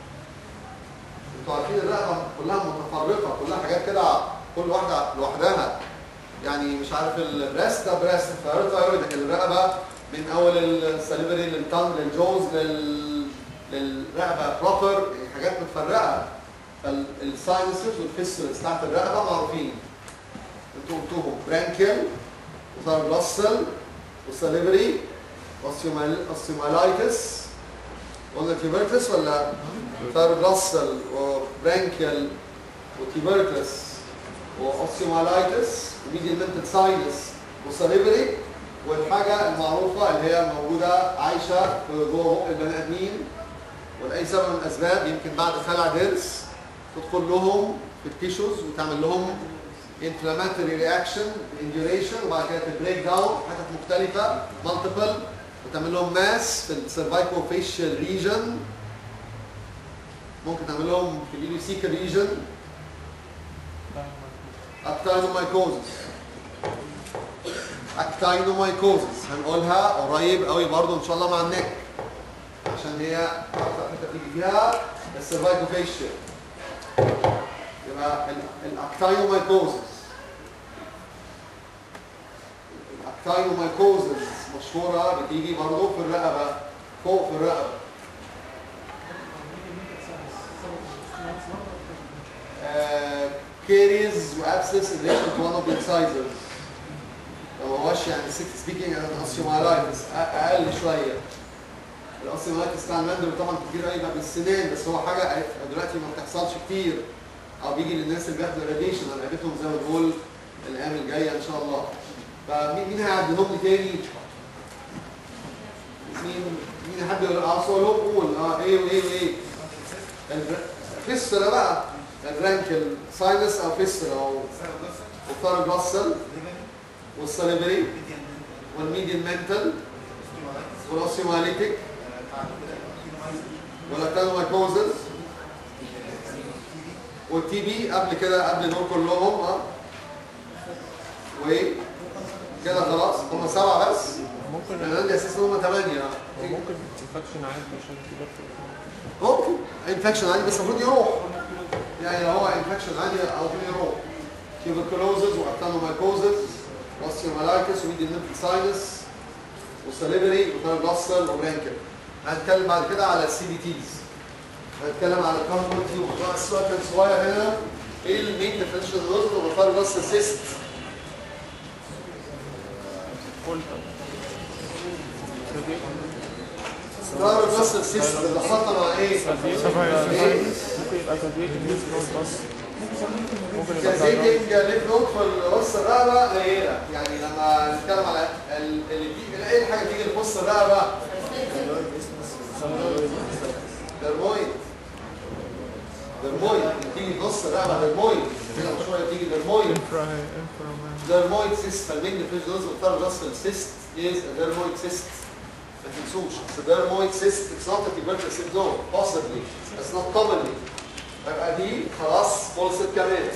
انتوا عارفين الرقبه كلها متفرقه كلها حاجات كده كل واحده لوحدها يعني مش عارف البريست ده بريست ثايرويد لكن الرقبه من اول السليفري للتانج للجوز لل للرقبه بروبر حاجات متفرقه فالساينسز والفيستولز بتاعت الرقبه معروفين انتوا قلتوهم برانكيال وثاروجلوسال وسليفري اوستيومالايتس قلنا تيبركلس ولا ثاروجلوسال وبرانكيال وتيبركلس واوستيومالايتس وميديال منتال ساينس وسليفري والحاجه المعروفه اللي هي موجوده عايشه في جوه بق البني ادمين ولاي سبب من الاسباب يمكن بعد خلع ضرس تدخل لهم في التيشوز وتعمل لهم inflammatory reaction induration وبعد كده تبريك داون حتت مختلفه multiple وتعمل لهم ماس في السيرفايكو فيشال ريجن ممكن تعمل لهم في اليوسيكا ريجن اكتاينومايكوزس اكتاينومايكوزس هنقولها قريب قوي برضو ان شاء الله مع النك عشان هي اكتر حته بتيجي فيها السيرفايكو فيشال يبقى الاكتاينومايكوزس الاكتاينومايكوزس مشهوره بتيجي برضو في الرقبه فوق في الرقبه كيريز وابسس in relation to one of the incisors ما هوش يعني سيك سبيكينج عن الاوستيومالايتس اقل شويه الاوستيومالايتس بتاع المندل طبعا كتير قوي بقى بالسنان بس هو حاجه دلوقتي ما بتحصلش كتير او بيجي للناس اللي بياخدوا راديشن انا قابلتهم زي ما بقول الايام الجايه ان شاء الله فمين مين هيعدلهم لي تاني؟ مين مين حد يقول اه سؤالهم قول اه ايه وايه وايه فيستولا بقى الرانكل ساينس او فيستولا او الثاروجلوسال والسليبري والميديان منتال والاوسيوماليتيك والاتانومايكوزز والتي بي قبل كده قبل دول كلهم اه وايه كده خلاص هم سبعه بس ممكن انا عندي اساسا هم ثمانيه اه ممكن انفكشن عادي عشان كده ممكن انفكشن عادي بس المفروض يروح يعني لو هو انفكشن عادي او يروح تيوبركلوزز واكتانومايكوزز واستيومالايتس وميديان نيمفل ساينس وسليبري وثاروجلوسال وبرانكل هنتكلم بعد كده على السي بي تيز هنتكلم على الكاربون تيوب السؤال كان صغير هنا ايه المين ديفرنشال نوزل والثاروجلوسال سيست الثاروجلوسال سيست اللي حصلنا مع ايه؟ ممكن يبقى كازويت نيوز بس ممكن يبقى كازيتنج ليف نوت في نص الرقبه قليله يعني لما نتكلم على ال- اللي بيجي اي حاجه تيجي في نص الرقبه درمويد درمويد تيجي في نص الرقبه درمويد كده شويه تيجي درمويد انفرا انفرا dermoid cyst فالمين ديفيجنز بتاع جاستل cyst is a dermoid cyst ما تنسوش it's a dermoid cyst it's not a tubercular syndrome possibly it's not commonly يبقى دي خلاص خلصت كمان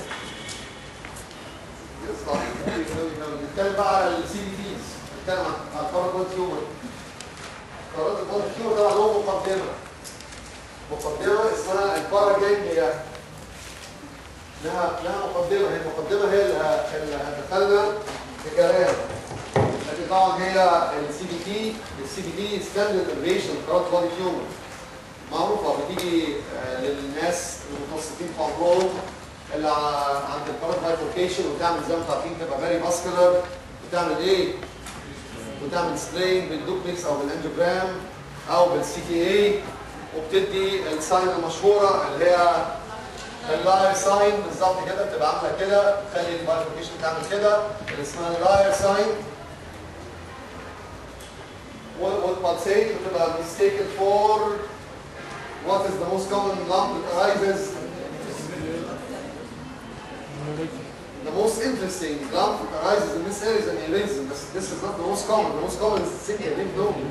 صح نتكلم بقى على السي بي تيز نتكلم عن البارابول تيومر البارابول تيومر طبعا هو مقدمه مقدمه اسمها الباراجانجليا لها لها مقدمه هي المقدمه هي اللي ه- اللي هتدخلنا كلام لكن طبعا هي السي بي تي السي بي تي ستاندرد اريشن كارات بادي تيومر معروفه بتيجي آه، للناس المتوسطين في عمرهم اللي ع- عند الكارات بايفوركيشن وتعمل زي ما انتم عارفين تبقى فيري ماسكولار وتعمل ايه؟ وتعمل سترين بالدوبلكس او بالانجيوجرام او بالسي تي اي وبتدي الساين المشهوره اللي هي اللاير ساين بالظبط كده بتبقى عامله كده تخلي البايفوركيشن تعمل كده اللي اسمها اللاير ساين والبالسيت بتبقى mistaken for what is the most common lump that arises the most interesting lump that arises in this area is an aneurysm but this is not the most common the most common is simple lymph node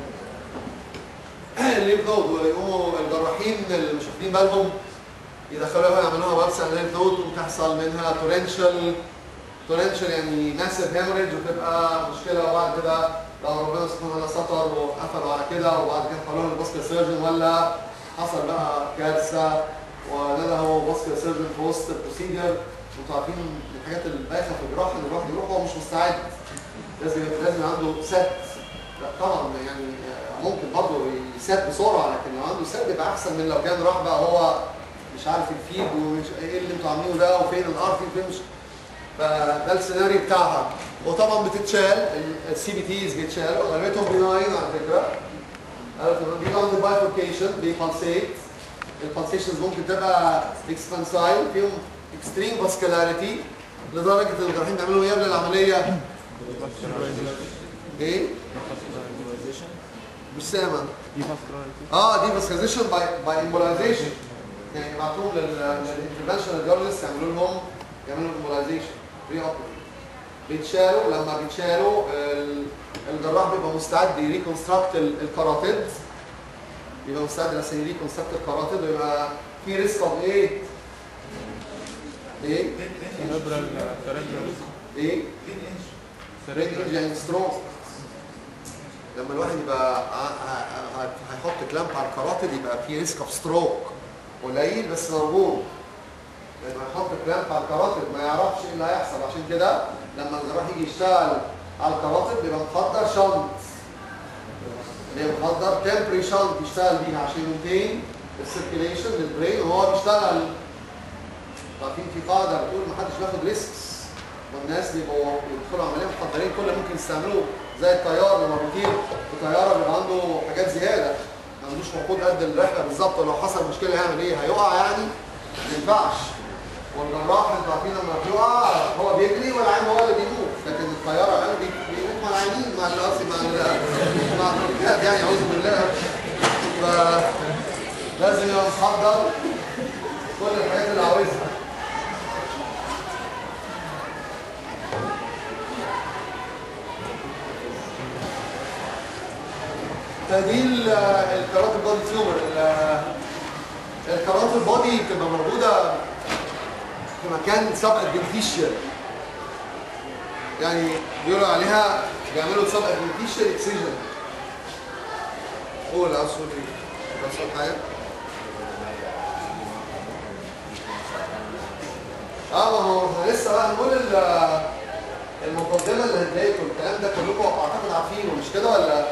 الليمف نود ويقوموا الجراحين اللي مش واخدين بالهم يدخلوها يعملوها بلسة الليمف نود وتحصل منها تورنشال تورنشال يعني ماسيف هيموريج وتبقى مشكله وبعد كده لو ربنا سبحانه وتعالى ستر وقفلوا على كده وبعد كده حولوها للباسكال سيرجن ولا حصل بقى كارثه ونده باسكال سيرجن في وسط البروسيجر انتوا عارفين من الحاجات البايخه في الجراحه ان الواحد يروح وهو مش مستعد لازم لازم يبقى عنده ست لا طبعا يعني ممكن برضه يساب بسرعه لكن لو عنده ساب يبقى احسن من لو كان راح بقى هو مش عارف الفيد ومش ايه اللي انتوا عاملينه ده وفين الار فين مش فده السيناريو بتاعها وطبعا بتتشال السي بي تيز بيتشال واغلبيتهم بيناين على فكره بيجي عند بايفوركيشن بيبالسيت البالسيشنز ممكن تبقى اكسبانسايل فيهم اكستريم فاسكولاريتي لدرجه ان الجراحين بيعملوا ايه قبل العمليه؟ ايه؟ مش سامع دي فاسكولاريتي اه دي فاسكازيشن باي باي امبولايزيشن يعني يبعتوهم للانترفنشنال جارلست يعملوا لهم يعملوا امبولايزيشن بري اوبريتيف بيتشالوا لما بيتشالوا ال- الجراح بيبقى مستعد يريكونستراكت الكاراتيد يبقى مستعد عشان يريكونستراكت الكاراتيد ويبقى في ريسك اوف ايه؟ ايه؟ سيريبرال سيريبرال ايه؟ سيريبرال يعني ستروك لما الواحد يبقى ع- ع- ع- هيحط كلامب على الكاراتيد يبقى في ريسك اوف ستروك قليل بس موجود لما يحط كلامب على الكاراتيد ما يعرفش ايه اللي هيحصل عشان كده لما الجراح يجي يشتغل على الكاراتيد بيبقى مخدر شنط بيبقى مخدر تمبري شنط يشتغل بيها عشان ينتين السيركيليشن للبرين وهو بيشتغل عارفين في قاعده بتقول ما حدش بياخد ريسكس والناس بيبقوا بيدخلوا عمليه محضرين كل اللي ممكن يستعملوه زي الطيار لما بيطير في طياره بيبقى عنده حاجات زياده ما عندوش وقود قد الرحله بالظبط ولو حصل مشكله هيعمل ايه؟ هيقع يعني؟ ما ينفعش والجراح انتوا عارفين لما بيقع هو بيجري والعين هو اللي بيموت لكن الطياره يعني بي- بيموت مع العينين مع ال- قصدي مع ال- مع الركاب يعني اعوذ بالله ف لازم يبقى محضر كل الحاجات اللي عاوزها فدي ال- الكارات البودي تيومر ال- الكارات البودي بتبقى موجوده في مكان سب ادفنتيشيال يعني بيقولوا عليها بيعملوا سب ادفنتيشيال اكسجن قول عاوز تقول ايه؟ عاوز تقول حاجه؟ اه ما هو احنا لسه بقى هنقول ال- المقدمه اللي هتلاقيكم الكلام ده كلكم اعتقد عارفينه مش كده ولا؟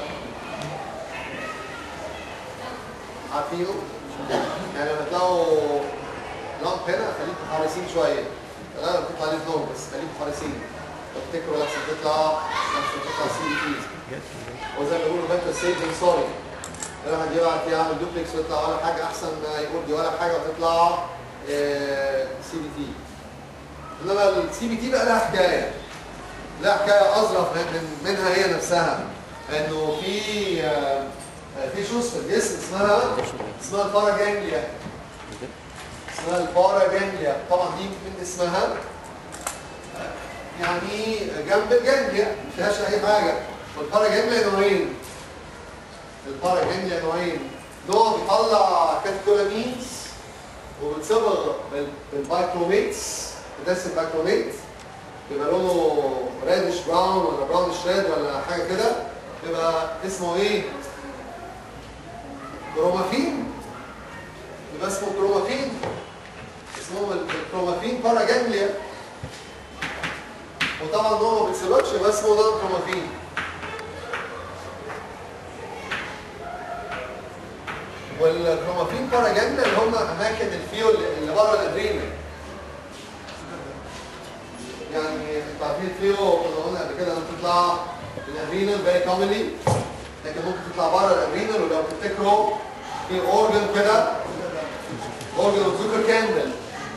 عارفينه؟ يعني لما تلاقوا لامب هنا خليكم حريصين شويه لا بتطلع عليه نور بس خليكم حريصين افتكروا لحسن تطلع لحسن تطلع سي دي تيز وزي ما بيقولوا بنت سيفنج سوري الواحد يبعت يعمل دوبلكس ويطلع ولا حاجه احسن ما يقول دي ولا حاجه وتطلع سي بي تي انما السي بي تي بقى لها حكايه لها حكايه اظرف من من- منها هي نفسها انه في آه، آه، في شوز في الجسم اسمها اسمها الباراجانجليا اسمها الباراجانجليا طبعا دي من اسمها آه، يعني جنب الجانجليا ما فيهاش اي حاجه والباراجانجليا نوعين الباراجانجليا نوعين نوع بيطلع كاتكولامينز وبتصبغ بال- بالبايكروميتس بتدس البايكروميت بيبقى لونه ريدش براون ولا براونش ريد ولا حاجه كده بيبقى اسمه ايه؟ كرومافين يبقى اسمه كرومافين اسمهم الكرومافين باراجانجليا وطبعا هو ما بيتسبقش يبقى اسمه نون كروماتين والكروماتين باراجانجليا اللي هم اماكن الفيول اللي بره الادرينال يعني انتوا عارفين الفيو كنا قلنا قبل كده انها بتطلع في الادرينال فيري كومنلي لكن ممكن تطلع بره الادرينال ولو تفتكروا في اورجن كده اورجن اوف زوكر كاندل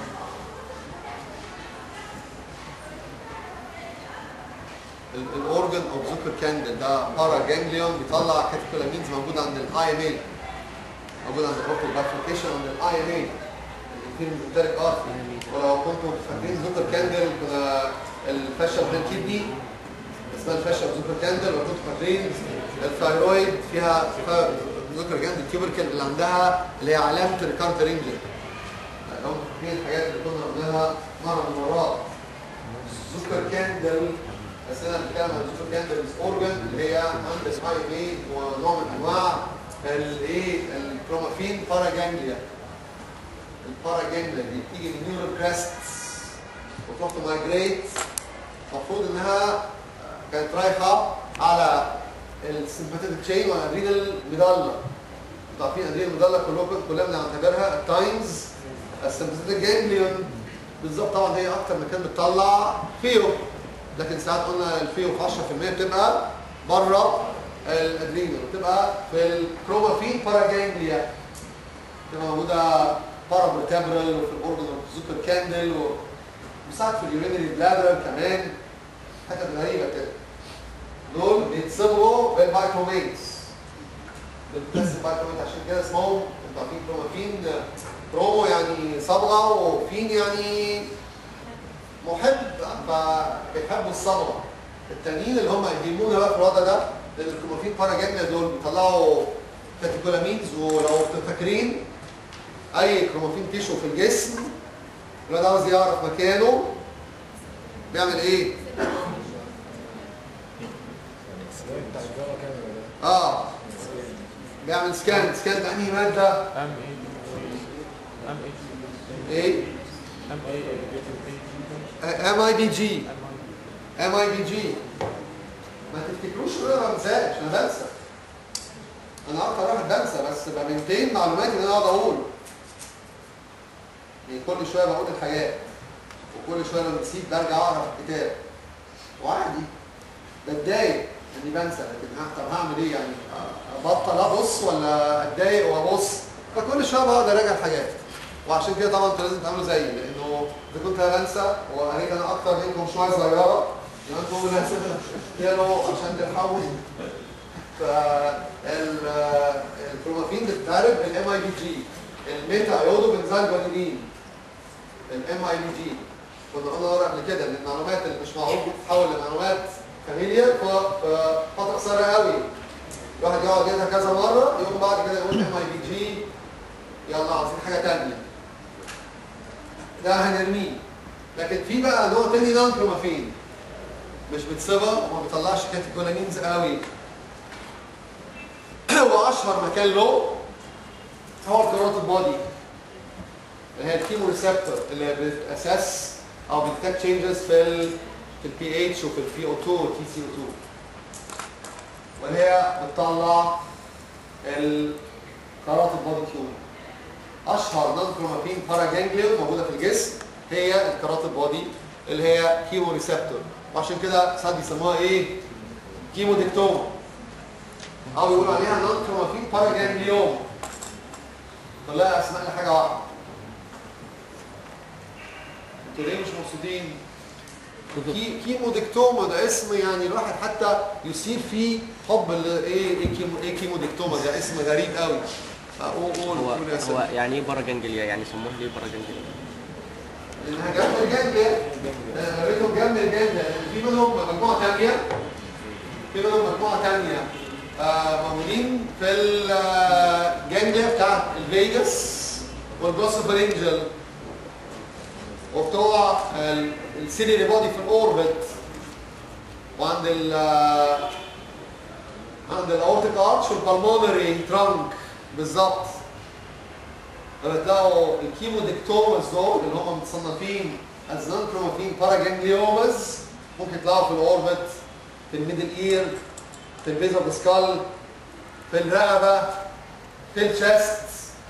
الاورجن اوف زوكر كاندل ده بارا جانجليون بيطلع كاتيكولامينز موجوده عند الاي ام اي موجوده عند الاورتو بافيكيشن عند الاي ام اي في المنترك ارتي ولو كنتوا فاكرين زوكر كاندل كنا الفاشل في الكدني اسمها الفاشل زوكر كاندل ولو كنتوا فاكرين الثايرويد فيها فيها زوكر كاندل تيوبركل اللي عندها اللي هي علامه الريكارد رينجلر لو انتوا فاكرين الحاجات اللي كنا قلناها مره من المرات زوكر كاندل بس انا بتكلم عن زوكر كاندل اورجن اللي هي عند الاي ام اي ونوع من انواع الايه الكرومافين باراجانجليا الباراجانجليا دي بتيجي من نيورال كراستس وتروح تمايجريت المفروض انها كانت رايحه على السمباتيك تشين والادرينال ميدالا انتوا عارفين الادرينال ميدالا كلكم كلنا بنعتبرها التايمز السمباتيك جانجليون بالظبط طبعا هي اكتر مكان بتطلع فيو لكن ساعات قلنا الفيو في 10% بتبقى بره الادرينال بتبقى في الكرومافين باراجانجليا بتبقى موجوده بارابرتابرال وفي الاورجن زوكر كاندل وساعات في اليورينري بلادر كمان حاجات غريبه كده دول بيتصبغوا بالبايكرومينز بالبلاستيك بايكرومينز عشان كده اسمهم انتوا عارفين كرومافين كرومو يعني صبغه وفين يعني محب فبيحبوا الصبغه التانيين اللي هم يهمونا بقى في الوضع ده لان الكرومافين باراجانيا دول بيطلعوا كاتيكولامينز ولو فاكرين اي كرومافين تيشو في الجسم الواحد عاوز يعرف مكانه بيعمل ايه؟ اه بيعمل سكان سكان ده انهي ماده؟ ام اي ام اي ايه؟ ام اي ام اي بي جي ام اي بي جي ما تفتكروش ان انا ما بنساش انا بنسى انا اكتر واحد بنسى بس بمنتين معلوماتي ان انا اقعد اقول يعني كل شويه بقول الحاجات وكل شويه لما نسيت برجع اقرا في الكتاب وعادي بتضايق اني بنسى لكن ها- طب هعمل ايه يعني ابطل ابص ولا اتضايق وابص فكل شويه بقعد اراجع الحاجات وعشان كده طبعا انتوا لازم تعملوا زيي لانه اذا كنت انا بنسى وقريت انا اكتر منكم شويه صغيره يبقى انتوا لازم تقروا عشان تفهموا فالكرومافين بتتعرف بالام اي بي جي الميتا ايودو بنزال جوانيدين الام اي بي جي كنا قلنا ورا قبل كده ان المعلومات اللي مش معروف بتتحول لمعلومات فاميليا في في فتره قصيره قوي الواحد يقعد يقولها كذا مره يقوم بعد كده يقول ام اي بي جي يلا عايزين حاجه ثانيه ده هنرميه لكن في بقى نوع تاني نون كرومافين مش بتصبغ وما بيطلعش كاتيكولامينز قوي واشهر مكان له هو الكاروتيد بودي اللي هي الكيمو ريسبتور اللي بتاسس او بتديتكت تشينجز في ال في البي اتش وفي البي او 2 والتي سي او 2 واللي هي بتطلع الكاروتيد بودي تيومر اشهر نون كروماتين باراجانجليون موجوده في الجسم هي الكاروتيد بودي اللي هي كيمو ريسبتور وعشان كده ساعات بيسموها ايه؟ كيموديكتوما او يقولوا عليها نون كروماتين باراجانجليوم كلها اسماء لحاجه واحده انتوا ليه مش مقصودين؟ كي كيموديكتوما ده اسم يعني الواحد حتى يثير فيه حب ال- ايه ايه كيمو ايه كيموديكتوما ده اسم غريب قوي قول قول هو قول يا هو سيدي يعني ايه باراجنجليا يعني سموه ليه باراجنجليا لانها جنب الجانجليا انا لقيتهم جنب الجانجليا لان في منهم مجموعه ثانيه في منهم مجموعه ثانيه آه موجودين في الجانجليا بتاعت الفيجاس والجلوسوفرينجل وبتوع السيليري بودي في الاوربت وعند ال آه، عند الاورتيك ارتش والبلمونري ترانك بالظبط لما تلاقوا الكيموديكتومز دول اللي هم متصنفين از نون كروماتين باراجانجليومز ممكن تلاقوا في الاوربت في الميدل اير في البيز اوف سكال في الرقبه في الشست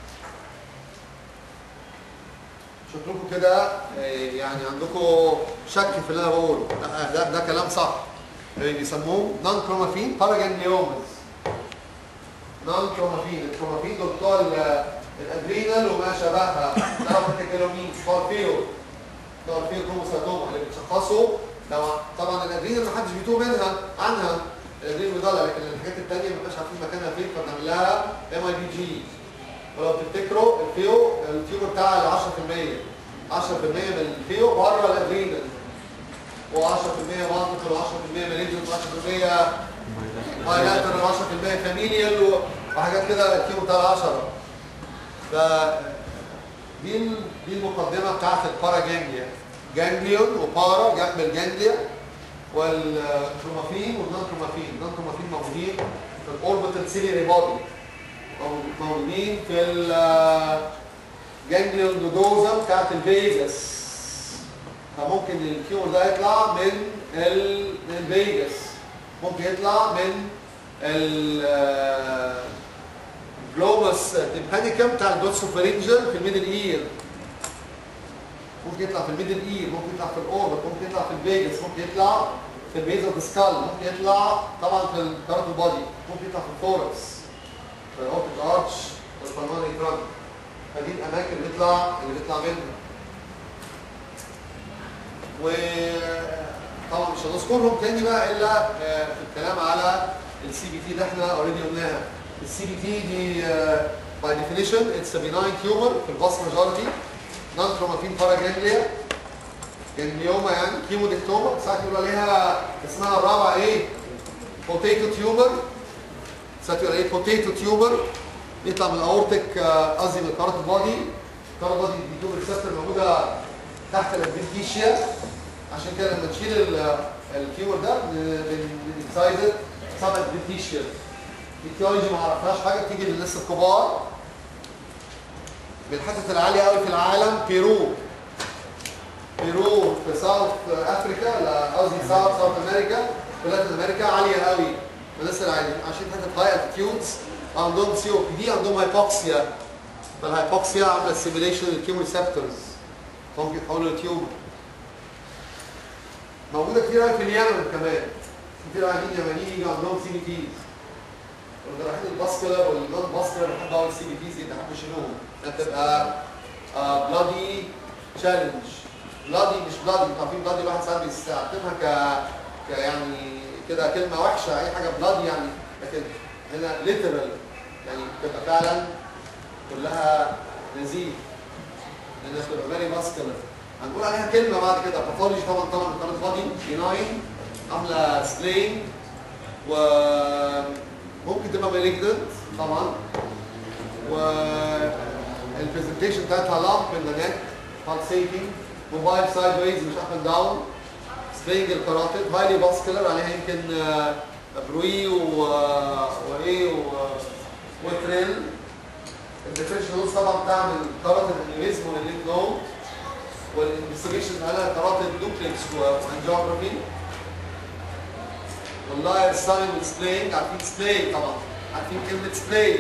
شكلكم كده آه، يعني عندكم شك في اللي انا بقوله لا، ده ده كلام صح آه، بيسموه نون كرومافين باراجانليومز نون كرومافين الكرومافين دول بتوع ال- الادرينال وما شابهها تعرف التكلومين بتوع الفيو بتوع الفيو كروموساتوما اللي بتشخصوا لو طبعا الادرينال ما حدش بيتوه منها عنها الادرينال بيضل لكن الحاجات الثانيه ما بقاش عارفين مكانها فين فبنعمل لها ام اي بي جي ولو تفتكروا الفيو التيوبر بتاع ال 10% 10% من الفيو بره الادرينال و10% مالتيبل و10% مالجنت و10% هايلايتر 10% فاميليال و- وحاجات كده الكيلو بتاع 10 ف دي ال- دي المقدمه بتاعت البارا جانجليا جانجليون وبارا جنب الجانجليا والكرومافين والنون كرومافين النون كرومافين موجودين في الاوربيتال سيليري بودي موجودين في الجانجليون نودوزا بتاعت الفيجاس فممكن الكيور ده يطلع من ال- من الفيجاس ممكن يطلع من ال جلوبس تيمبانيكم بتاع الدوتسوفرينجل في الميدل اير ممكن يطلع في الميدل اير ممكن يطلع في الاوربت ممكن يطلع في الفيجاس ممكن يطلع في البيز اوف سكال ممكن يطلع طبعا في الكارت بودي ممكن يطلع في الثوركس في الاورتيك ارش والبلمونري ترانك فدي الاماكن اللي بيطلع اللي بيطلع منها وطبعا مش هنذكرهم تاني بقى الا آه، في الكلام على السي بي تي اللي احنا اوريدي قلناها السي بي تي دي باي ديفينيشن اتس بيناين تيومر في الفاست ماجورتي نون كروماتين باراجانجليا جانجليوما يعني كيمودكتوما ساعات يقولوا عليها اسمها الرابعه ايه؟ بوتيتو تيومر ساعات يقولوا عليه بوتيتو تيومر يطلع من الاورتيك قصدي من الكارت بودي الكارت بودي دي تيومر ريسبتور موجوده تحت الادفنتيشيا عشان كده لما نشيل ال- التيومر ده بنسايزد سب ادفنتيشيا التيولوجي ما عرفناش حاجه بتيجي للناس الكبار من الحتت العاليه قوي في العالم بيرو بيرو في ساوث افريكا لا قصدي ساوث ساوث امريكا في لاتين امريكا عاليه قوي الناس العاليين عشان حته هاي التيودز عندهم سي او بي دي عندهم هايبوكسيا فالهايبوكسيا عامله سيميليشن للكيمو ريسبتورز ممكن يتحولوا لتيومر موجوده كتير قوي في اليمن كمان كتير قاعدين يمنيين يجي عندهم سي بي تيز والجراحين الباسكولار والنون باسكولار بيحبوا قوي السي بي تيز يحبوا يشيلوهم هتبقى بلادي تشالنج بلادي مش بلادي انتوا عارفين بلادي الواحد ساعات بيستخدمها ك ك يعني كده كلمه وحشه اي حاجه بلادي يعني لكن هنا ليترال يعني بتبقى فعلا كلها نزيف لانها بتبقى فيري ماسكولار هنقول عليها كلمه بعد كده باثولوجي طبعا طبعا الكارت بادي بيناين عامله سلين وممكن تبقى مالجنت طبعا والبرزنتيشن بتاعتها لامب ان ذا نيك pulsating موبايل سايد ويز مش اب اند داون سبرينج الكاراتيد هايلي فاسكولار عليها يمكن آه، بروي و وايه و- وتريل الديفرنشال نوز طبعا بتعمل كاراتيد انيميزم واللينك نود والانفستيجيشن على كاراتيد دوبلكس وانجيوجرافي والله الساين والسبلاي عارفين سبلاي طبعا عارفين كلمة سبلاي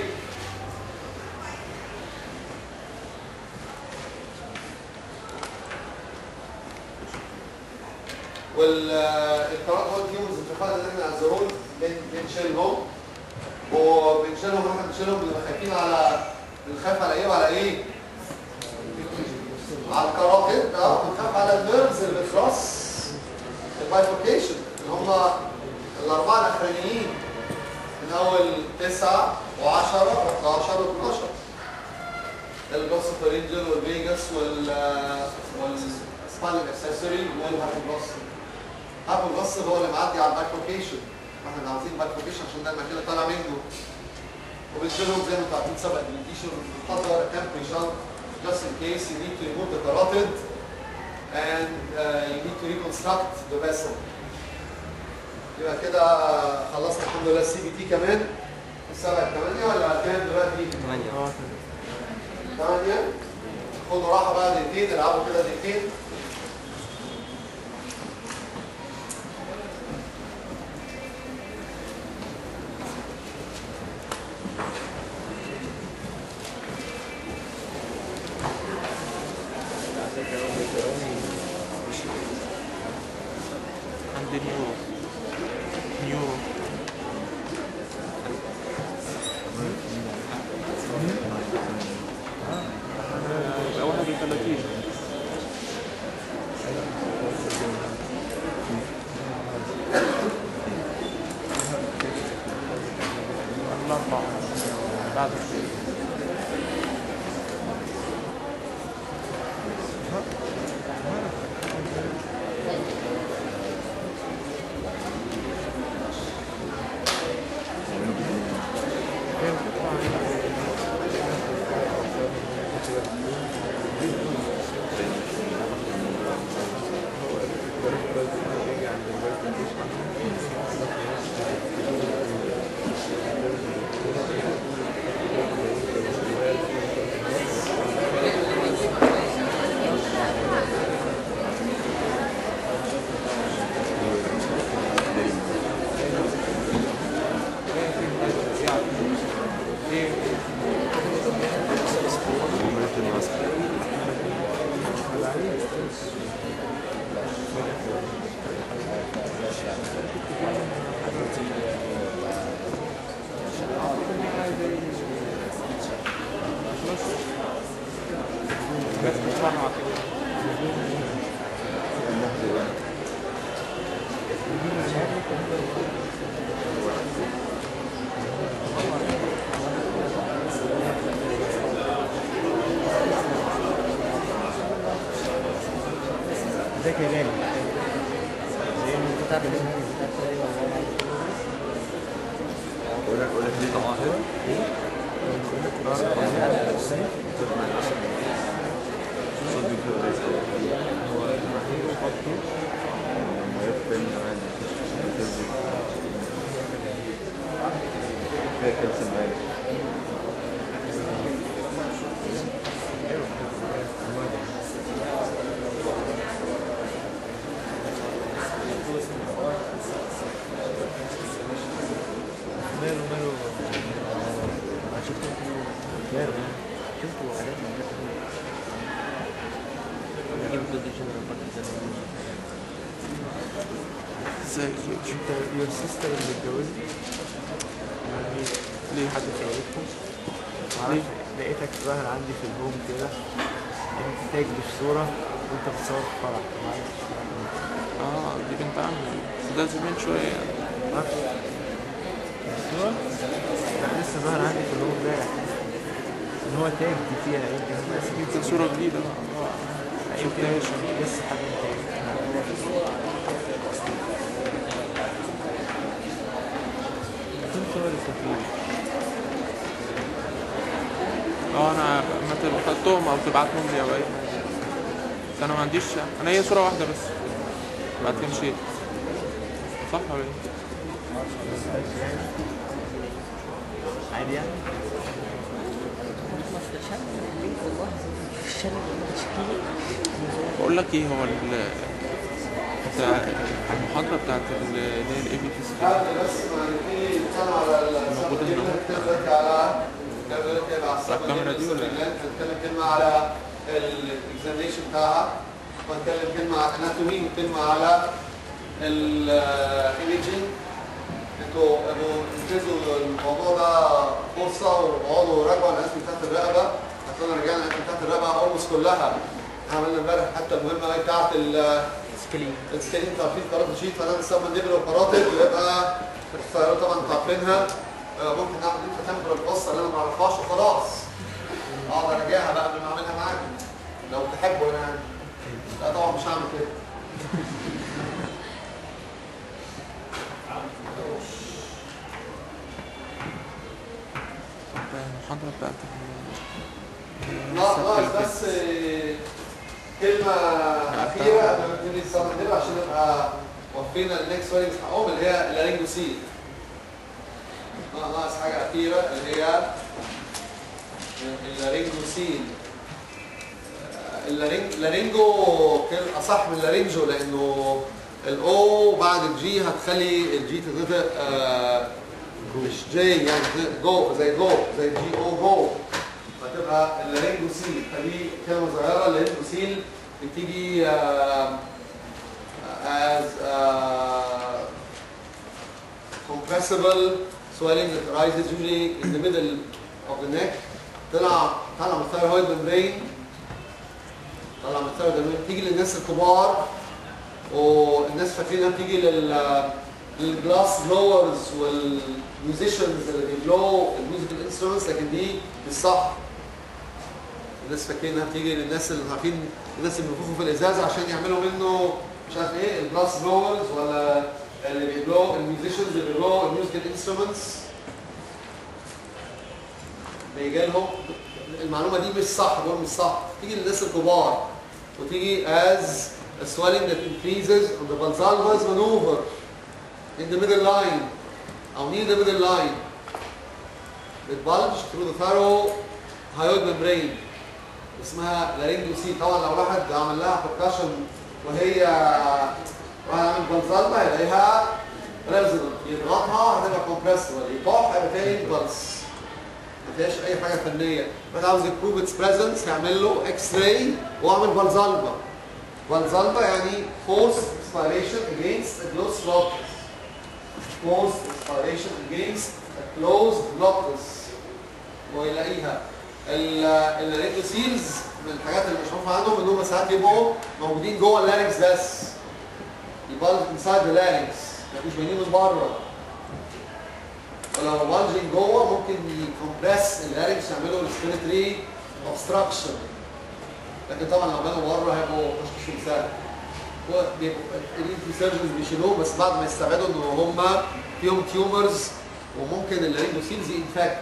والقراءات هو التيومز اتفقنا ان احنا الزرون بنشيلهم وبنشيلهم واحنا بنشيلهم بنبقى خايفين على بنخاف على ايه وعلى ايه؟ على الكاراتيد اه بنخاف على النيرفز اللي بترص البايفوركيشن اللي هم الاربعه الاخرانيين من اول 9 و10 و11 و12 الجلوسوفرينجل والفيجاس وال والسباينال اكسسوري والهايبوجلوس الهايبوجلوس هو اللي معدي على البايفوركيشن احنا عاوزين بايفوركيشن عشان ده المكان اللي طالع منه وبنشيلهم زي ما انتوا عارفين سبق الديليتيشن بنحضر temperature just in case you need to remove the carotid and uh, you need to reconstruct the vessel يبقى كده خلصنا الحمد لله السي بي تي كمان السبع ثمانية ولا كام دلوقتي؟ ثمانية اه ثمانية خدوا راحة بقى دقيقتين العبوا كده دقيقتين الأربعة بعد بس بسرعة كده ازيك يا غالي زي ما انت تعمل ماله ماله شفته ماله شفته حاجات من الحاجات دي. نجيب الجزء الجنرال بارت ده ازيك يا جي؟ انت يور سيستر اللي اتجوزت يعني ليه حد خيرتكم معرفش لقيتك ظاهر عندي في الهوم كده انت تاج في صورة وانت بتصور في فرح معرفش اه دي بنت عمي بس ده زمان شوية يعني معرفش الصورة لا لسه ظاهر عندي في الهوم امبارح ان هو تاج دي فيها يمكن بس يمكن صورة جديدة بقى يمكن شفتهاش لسه حد تاج كل صور السفير اه انا ما خدتهم او تبعتهم لي او اي حاجة. بس انا ما عنديش انا هي صورة واحدة بس بعد كده مشيت صح ولا ايه؟ عادي يعني بقول لك ايه هو ال بتاع المحاضرة بتاعت ال- اللي هي الاي بي تي سي قبل بس ما نبتدي نتكلم على موجود هنا. نتكلم على نتكلم كده على على الكاميرا دي ولا إيه؟ نتكلم كلمة على الاكزامينشن بتاعها ونتكلم كلمة على الاناتومي ونتكلم على الايميجينج انتوا ابقوا انجزوا الموضوع ده فرصة واقعدوا راجعوا الناس بتاعت الرقبة احنا رجعنا الناس بتاعت الرقبة اولموست كلها عملنا امبارح حتى المهمة أوي بتاعت ال سكلين السكرين تعرفين قرارات شيت فانا بنسمى النبل والقراتب ويبقى الطيارات طبعا انتوا عارفينها آه، ممكن نعمل انت تمبر القصه اللي انا ما اعرفهاش وخلاص اقعد اراجعها بقى قبل ما اعملها معاكم لو تحبوا يعني لا طبعا مش هعمل كده المحاضرة بتاعت ال- ناقص السبت ناقص بس آه، كلمه اخيره قبل ما نبتدي السنه دي عشان نبقى وفينا النكست وينجز حقهم اللي هي اللارينجوسيل ناقص حاجه اخيره اللي هي اللارينجوسيل اللارينج لارينجو كان اصح من لارينجو لانه الاو بعد الجي هتخلي الجي تتنطق آه، مش جي يعني تتنطق جو زي جو زي جي او جو فتبقى اللارينجوسيل فدي كلمه صغيره اللارينجوسيل بتيجي آه، as uh, compressible swelling that arises usually in the middle of the neck طلع طلع من الثايرويد ممبرين طلع من الثايرويد ممبرين تيجي للناس الكبار والناس فاكرينها بتيجي لل الجلاس بلورز والميوزيشنز اللي بيبلو الميوزيكال انسترومنتس لكن دي مش صح الناس فاكرينها بتيجي للناس اللي عارفين الناس اللي بينفخوا في الازاز عشان يعملوا منه مش عارف ايه الجلاس بلورز ولا اللي بيبلو الميوزيشنز اللي بيبلو الميوزيكال انسترومنتس بيجي لهم المعلومه دي مش صح دول مش صح تيجي للناس الكبار وتيجي as a swelling that increases on the Valsalva's maneuver in the middle line او near the middle line بتبلج through the thyroid membrane اسمها لارينجوسي طبعا لو واحد عمل لها percussion وهي واحد عامل فالزالفا هيلاقيها ريزونانت يضغطها هتبقى كومبريسبل يطاح هيبقى فيها امبلس ما فيهاش اي حاجه فنيه واحد عاوز يبروف اتس بريزنس يعمل له اكس راي واعمل فالزالفا فالزالفا يعني فورس inspiration against a closed glottis force inspiration against a closed glottis ويلاقيها الريتوسيلز من الحاجات اللي مش معروفه عنهم ان هم ساعات يبقوا موجودين جوه اللارنكس بس يبقى انسايد ذا لارنكس مش باينين من بره ولو بالجين جوه ممكن يكمبرس اللارنكس يعملوا ريسبيرتري اوبستراكشن لكن طبعا لو بانوا بره هيبقوا تشخيص سهل السيرجنز بيشيلوه بس بعد ما يستبعدوا ان هم فيهم تيومرز وممكن اللارنجوسيلز انفكت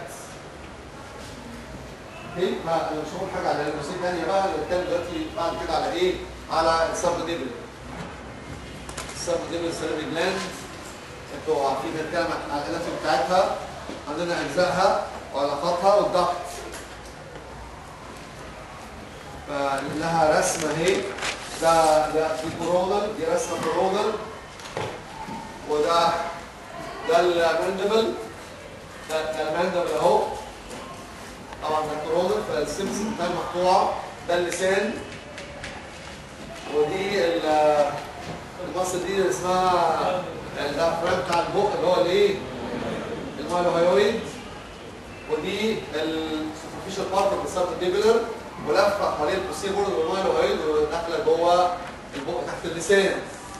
اوكي مش هقول حاجه على اللارنجوسيل ثانيه بقى نتكلم دلوقتي بعد كده على ايه؟ على السب ديبل السب ديبل سيرفي جلاند انتوا عارفين هنتكلم عن الاناتومي بتاعتها عندنا اجزائها وعلاقاتها والضغط فلها رسمه اهي ده ده دي كورونال دي رسمه كورونال وده ده الماندبل ده ده الماندبل اهو طبعا ده كورونال فالسمسم بتاعي مقطوعه ده اللسان ودي ال- المصل دي اللي اسمها الدافرام بتاع البق اللي هو الايه؟ المايلوهيويد ودي السوبرفيشال بارت اوف السب ديبلر ولفه حوالين البوسيه بورد والمايلوهيويد وداخله جوه البق تحت اللسان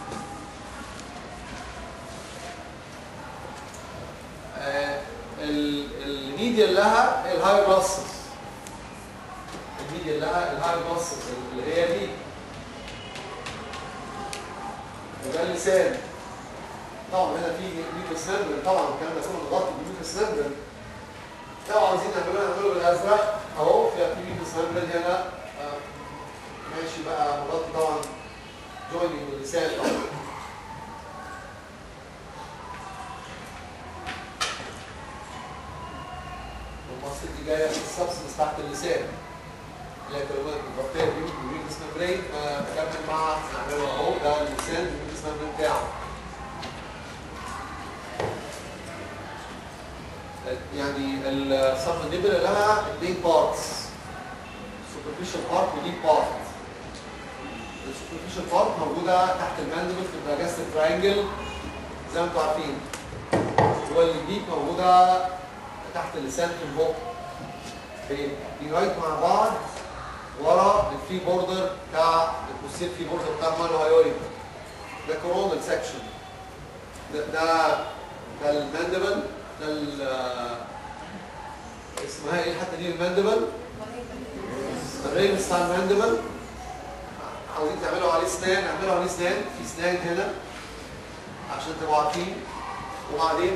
آه، ال- الميديا لها الهايبروسس الميديا لها الهايبروسس اللي هي دي وده اللسان طبعا هنا في ميوكس ممبرين طبعا الكلام ده كله مغطي بميوكس ممبرين لو عايزين نعمله نعمله بالازرق اهو في في ميوكس ممبرين هنا آه، ماشي بقى مغطي طبعا جويننج باللسان طبعا والمصل دي جايه من السبستنس تحت اللسان اللي هي كلمات مغطيه بالميوكس ممبرين فكمل مع نعمله اهو ده اللسان بالميوكس ممبرين بتاعه يعني الصف النبلة لها اثنين بارتس superficial part وديب بارت السوبرفيشال بارت موجودة تحت الماندبل في الدايجستيف تراينجل زي ما انتم عارفين والديب موجودة تحت اللسان في البق بيرايت مع بعض ورا الفي بوردر بتاع البوستير في بوردر بتاع المالوهايويد ده كورونال سكشن ده ده ده الماندبل ده ال اسمها ايه الحته دي الماندبل الريل ستايل ماندبل عاوزين تعملوا عليه اسنان اعملوا عليه اسنان في اسنان هنا عشان تبقوا عارفين وبعدين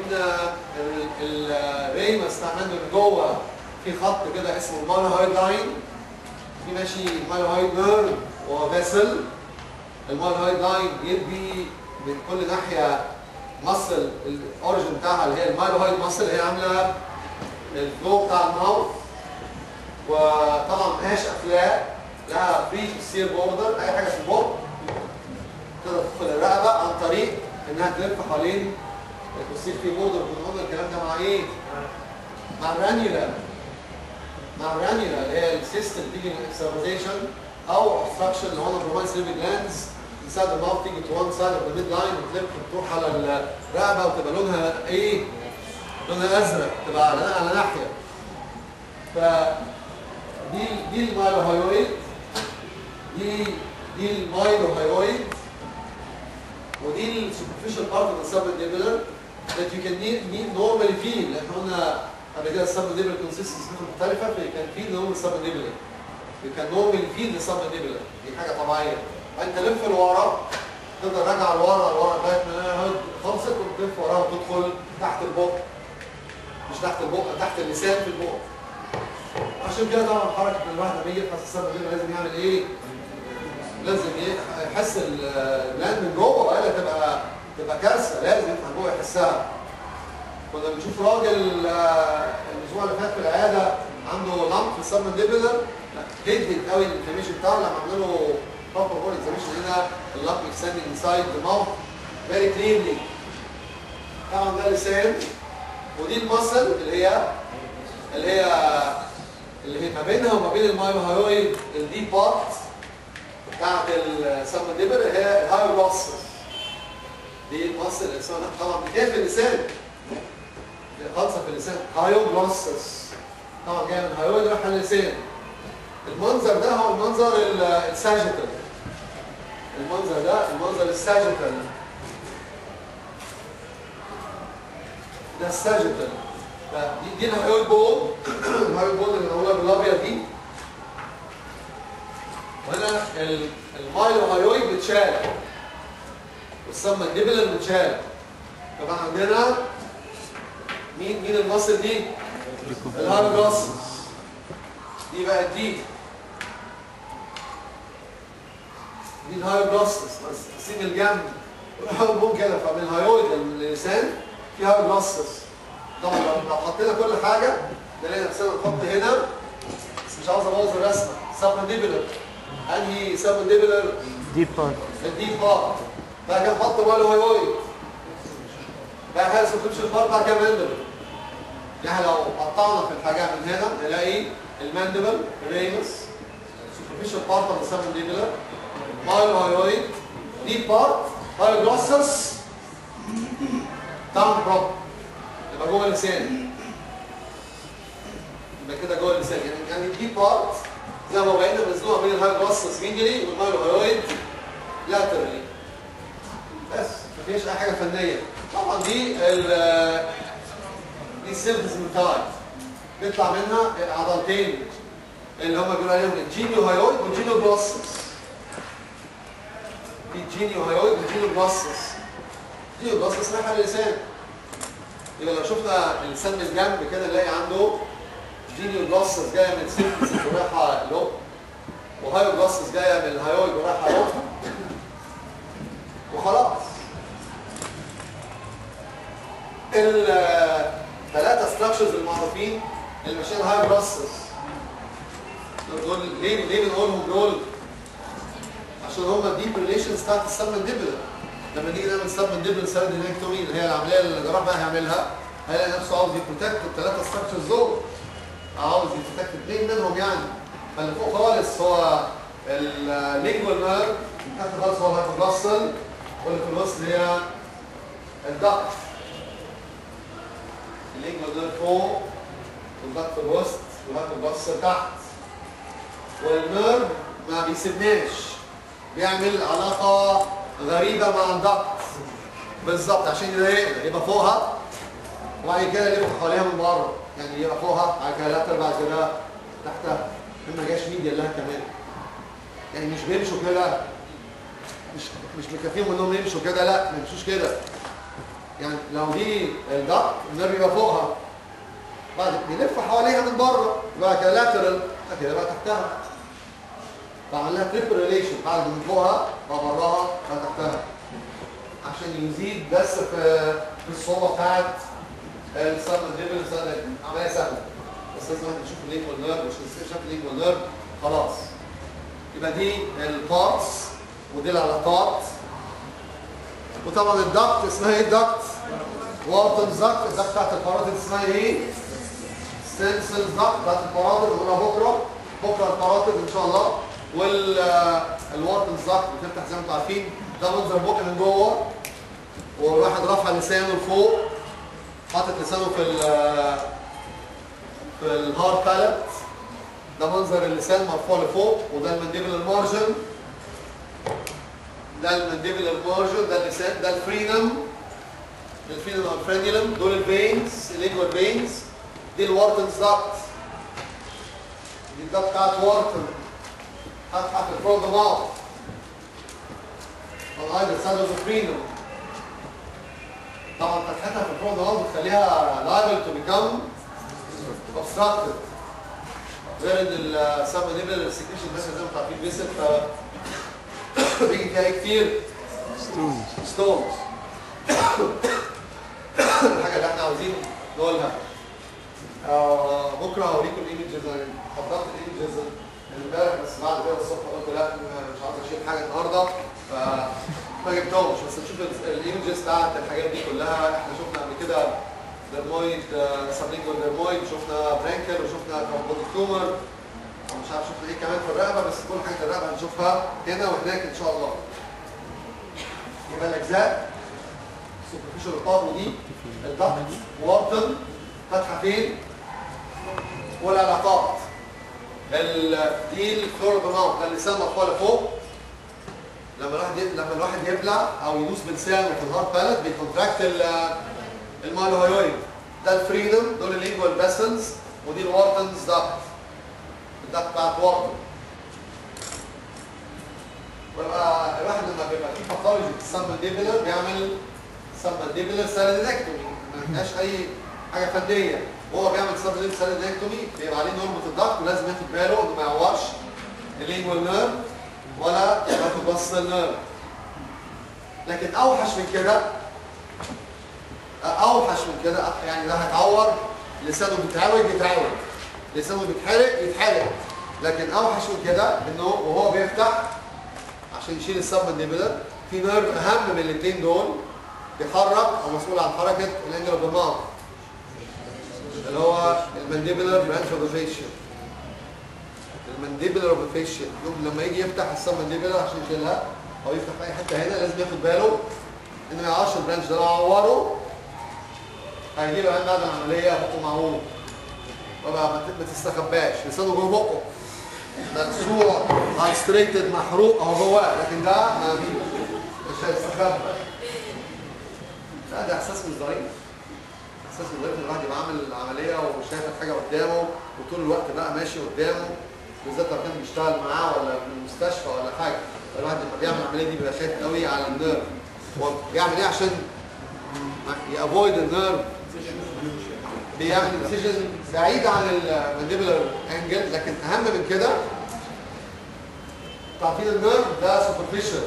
الريمس بتاع الماندبل جوه في خط كده اسمه المالوهايد لاين في ماشي المالوهايد نيرف وفيسل المالوهايد لاين بيدي من كل ناحيه مصل الاوريجن بتاعها اللي هي المايلوهايد مصل اللي هي عامله الفلو بتاع الماوث وطبعا ما فيهاش افلاك لها فري سير بوردر اي حاجه في البق تقدر تدخل الرقبه عن طريق انها تلف حوالين البوستير في بوردر بنقول الكلام ده مع ايه؟ مع الرانيولا مع الرانيولا اللي هي السيستم تيجي من اكسربيزيشن او obstruction اللي هو البروماين سيلفي جلاندز inside the mouth تيجي to one side of the midline وتلف تروح على الرقبه وتبقى لونها ايه؟ لونها ازرق تبقى على على ناحيه. ف دي دي المايلوهايرويد دي دي المايلوهايرويد ودي السوبرفيشال بارت من السبمنديبلر that you can need, need normally feel لان احنا قلنا قبل كده السبمنديبلر consistency مختلفه فكان في نورمال سبمنديبلر you can normally feel the submandibular دي حاجه طبيعيه انت لف لورا تفضل راجع لورا لورا لغايه ما خلصت وتلف وراها وتدخل تحت البق مش تحت البق تحت اللسان في البق عشان كده طبعا حركه من الواحد لما يجي يفحص السبمنديبلر لازم يعمل ايه؟ لازم يحس الجلاند من جوه والا تبقى تبقى كارثه لازم يفتح جوه يحسها كنا بنشوف راجل آه، الاسبوع اللي فات في العياده عنده لمب في السبمنديبلر هيد قوي الانفلاميشن بتاعه لما عملنا له بروبر بول اكزاميشن هنا اللمب اكستندنج انسايد ذا ماوث فيري كلينلي طبعا ده لسان ودي المسل اللي هي اللي هي اللي هي ما بينها وما بين المايوهايويد الديب بارت بتاعت السبمنديبل هي الهايوغلوسس دي المصل اللي اسمها طبعا بتلاقيها في اللسان خالصه في اللسان هايوغلوسس طبعا جايه من هايويد رايحه للسان المنظر ده هو المنظر ال- الساجيتال المنظر ده المنظر الساجيتال ده الساجيتال ده دي دي الهايويد بول الهايويد بول اللي معموله بالابيض دي وهنا ال- المايلو هايويد بتشال والسما الدبل بتشال طبعا عندنا مين مين المصل دي؟ الهايوجلوسس دي بقى دي دي الهايوجلوسس بس قاسين الجنب والهايوجلوسس كده فمن الهايويد للسان في هايوجلوسس طبعا لو لو حطينا كل حاجه نلاقي نفسنا نحط هنا بس مش عاوز ابوظ الرسمه سبمنديبلر انهي سبمنديبلر ديب بارت الديب بار بعد كده نحط ماله هايويد بعد كده سبتمشن بار بعد كده مندبل يعني لو قطعنا في الحاجات من هنا نلاقي الماندبل ريمس سوبرفيشال بارت اوف ذا سبمنديبلر مايلو هايويد ديب بارت هايوجلوسس تاون بروب يبقى جوه اللسان يبقى كده جوه اللسان يعني يعني الديب بارت زي ما بقينا مزنوقه بين الهايوجلوسس ميديالي والمايلو هايويد لاترالي بس مفيش اي حاجه فنيه طبعا دي ال دي السيرفس تايب بيطلع منها عضلتين اللي هم بيقولوا عليهم الجينيو هايويد والجينيو جلوسس في جينيو هايويد والجينيو جلوسس جينيو جلوسس رايحه للسان يبقى لو شفنا اللسان من الجنب كده نلاقي عنده جينيو جلوسس جايه من سيرفس ورايحه لوب وهايو جلوسس جايه من الهايويد ورايحه لوب وخلاص الثلاثه ستراكشرز المعروفين اللي ماشيين هاي بروسس دول ليه ليه بنقولهم دول عشان هم الديب ريليشنز بتاعت السبمنديبلر لما نيجي نعمل سبمنديبلر سيرودينكتومي اللي هي العمليه اللي الجراح بقى هيعملها هيلاقي نفسه عاوز يبروتكت الثلاثه ستراكشرز دول عاوز يبروتكت اثنين منهم يعني فاللي فوق خالص هو اللينجوال نيرف تحت خالص هو الهايبوجلوسال واللي في الوسط هي الدقت اللينجوال نيرف فوق والدقت في الوسط والهايبوجلوسال تحت والنيرف ما بيسيبناش بيعمل علاقة غريبة مع الدقت بالظبط عشان يضايقنا يبقى فوقها وبعد كده يلف حواليها من بره يعني يبقى فوقها بعد كده لاتر بعد كده تحتها ما جاش ميديا لها كمان يعني مش بيمشوا كده مش مش مكفيهم انهم يمشوا كده لا ما يمشوش كده يعني لو دي الدقت النيرف يبقى فوقها بعد بيلف حواليها من بره بعد كده لاترال بعد كده بقى تحتها فعمل لها تريبل ريليشن بعد من فوقها بقى براها بقى تحتها عشان يزيد بس في في الصعوبه بتاعت السب دريبل عمليه سهله بس لازم واحد يشوف اللينكوال نيرف مش شاف اللينكوال نيرف خلاص يبقى دي البارتس ودي العلاقات وطبعا الدكت اسمها ايه الدكت؟ وارتن دكت الدكت بتاعت الباراتيد اسمها ايه؟ ستنسل دكت بتاعت الباراتيد قلنا بكره بكره الباراتيد ان شاء الله والوارتن دكت بتفتح زي ما انتم عارفين ده منظر بق من جوه والواحد رافع لسانه لفوق حاطط لسانه في ال في الهارد بالت ده منظر اللسان مرفوع لفوق وده المنديبل المارجن ده المانديبلر مارجن ده اللسان ده الفرينم الفرينم او الفرينيولم دول الفينز اللينجوال فينز دي الورتنز داكت دي الدكت بتاعت وارتن فتحه في الفرونت ماوث on either side of the frenum طبعا فتحتها في الفرونت ماوث بتخليها liable to become obstructed غير ان السب نيبل السكريشن بس زي ما انتوا عارفين بيسل ف بيجي فيها إيه كتير ستونز ستونز الحاجه اللي احنا عاوزين نقولها آه بكره هوريكم الايمجز انا حضرت الايمجز امبارح بس بعد كده الصبح قلت لا مش عاوز اشيل حاجه النهارده ف ما جبتهمش بس نشوف الايمجز بتاعت الحاجات دي كلها احنا شفنا قبل كده درمويد سابلينجوال درمويد شفنا برانكر وشفنا كومبوت تيومر ومش عارف شفنا ايه كمان في الرقبه بس كل حاجه في الرقبه هنشوفها هنا وهناك ان شاء الله يبقى الاجزاء سوبرفيشال بار ودي الضغط وارتن فتحه فين والعلاقات ال- دي الفلور بماوت ده اللسان مرفوع لفوق لما الواحد ي- لما الواحد يبلع او يدوس بلسانه في الهارد بالت بيكونتراكت ال- المالوهيويد ده الفريدم دول اللينجوال فيسلز ودي الوارتنز داكت الداكت بتاعت وارتن ويبقى الواحد لما بيبقى في باثولوجي السمنديبلر بيعمل سمنديبلر سالينكتومي ما فيهاش اي حاجه فنيه وهو بيعمل سمنديبلر سالينكتومي بيبقى عليه نورمه الضغط ولازم ياخد باله انه ما يعورش اللينجوال نيرف ولا ياخد بص النيرف لكن اوحش من كده اوحش من كده يعني ده هيتعور لسانه بيتعوج يتعوج لسانه بيتحرق يتحرق لكن اوحش من كده انه وهو بيفتح عشان يشيل السبمنديبلر في نيرف اهم من الاثنين دول بيحرك او مسؤول عن حركه الانجل اوف ذا ماوث اللي هو المانديبلر برانش اوف ذا فيشل المانديبلر اوف ذا فيشل لما يجي يفتح السبمنديبلر عشان يشيلها او يفتح في اي حته هنا لازم ياخد باله انه ما يعورش البرانش ده لو عوره هيجي له بعد العمليه بقه معوج وبقى ما ت- ما تستخباش لسانه جوه بقه مكسور هايستريتد محروق اهو جواه لكن ده ما فيش مش هيستخبى لا ده احساس مش ظريف احساس مش ظريف ان الواحد يبقى عامل العمليه ومش شايف الحاجه قدامه وطول الوقت بقى ماشي قدامه بالذات لو كان بيشتغل معاه ولا في المستشفى ولا حاجه الواحد لما بيعمل العمليه دي بيبقى خايف قوي على النيرف هو بيعمل ايه عشان يافويد النيرف بيعمل ديسيجن بعيد عن المانديبلر انجل لكن اهم من كده تعطيل النيرف ده سوبرفيشال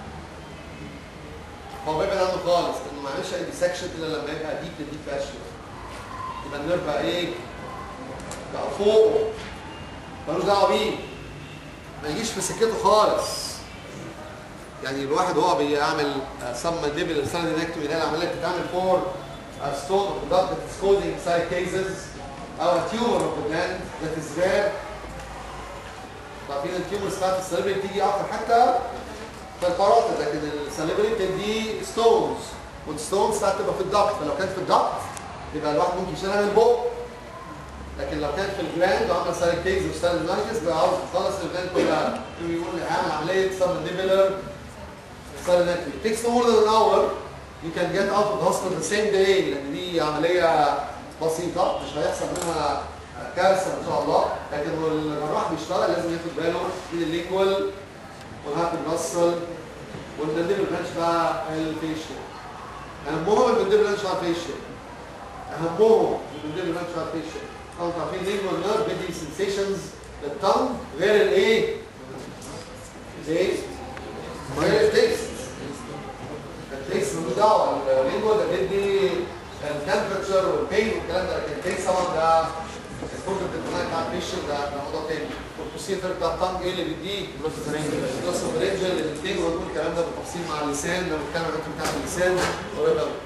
هو بيبعد عنه خالص انه ما يعملش اي ديسكشن الا لما يبقى ديب لديب فاشل يبقى النيرف بقى ايه؟ بقى فوق ملوش دعوه بيه ما يجيش في سكته خالص يعني الواحد وهو بيعمل سم مانديبلر ساندينكتومي ده العمليه بتتعمل فور a stone of the gut that is causing side cases او a tumor of the gland that is rare عارفين التيومرز بتاعت السليبري بتيجي اكتر حتى في القراطه لكن السليبري بتدي ستونز والستونز ساعات تبقى في الضغط فلو كانت في الضغط يبقى الواحد ممكن يشيلها من البق لكن لو كانت في الجلاند وعامله سايد كيز وستالينايتس بيبقى عاوز يخلص الجلاند كلها يقول اعمل عمليه سبنديبلر salinity. It takes no more than an hour. You can get out of the hospital the same day لأن دي عملية بسيطة مش هيحصل منها كارثة إن شاء الله لكن الجراح بيشتغل لازم ياخد باله من الليكوال والهابي بلاسل والمنديبل برانش بتاع الفيشيال أهمهم المنديبل برانش بتاع الفيشيال أهمهم المنديبل برانش بتاع الفيشيال طبعا انتوا عارفين لينجوال نيرف بيدي سنسيشنز للتنج غير الإيه؟ الإيه؟ غير التكست التكست ملوش دعوه اللينجوال ده بيدي التمبرتشر والبين والكلام ده لكن التكست طبعا ده الكود الديفاين بتاع الفيشل ده ده موضوع تاني والبروسيتر بتاع التانج ايه اللي بيديه؟ جلوس فرنجل الاثنين ونقول الكلام ده بالتفصيل مع اللسان لما بنتكلم عن الريتم بتاع اللسان قريب قوي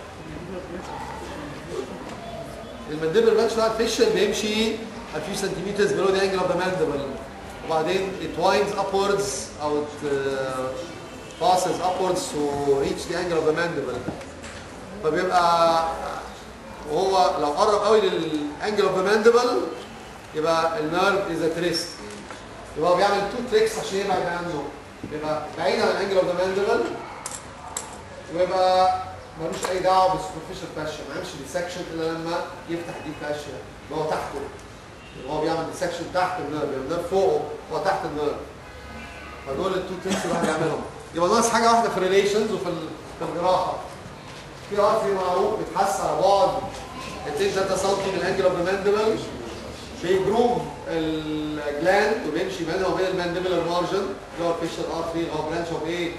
المندبل بانش بتاع الفيشل بيمشي a few centimeters below the angle of the mandible وبعدين it winds upwards او it uh, passes upwards to reach the angle of the mandible فبيبقى وهو لو قرب قوي للانجل اوف ذا ماندبل يبقى النيرف از ات ريست يبقى هو بيعمل تو تريكس عشان يبعد عنه بيبقى بعيد عن الانجل اوف ذا ماندبل ويبقى ملوش اي دعوه بالسوبرفيشال فاشيا ما يعملش ديسكشن الا لما يفتح دي فاشيا اللي هو تحته اللي هو بيعمل ديسكشن تحت النيرف يعني النيرف فوقه هو تحت النيرف فدول التو تيست الواحد يعملهم يبقى ناقص حاجه واحده في الريليشنز وفي ال- في الجراحه في ارتري معروف بيتحس على بعد 2 3 سم من الانجل اوف ذا ماندبل بيجروم الجلاند وبيمشي بينها وبين المانديبلر مارجن اللي هو الفيشل ارتري اللي هو برانش اوف ايه؟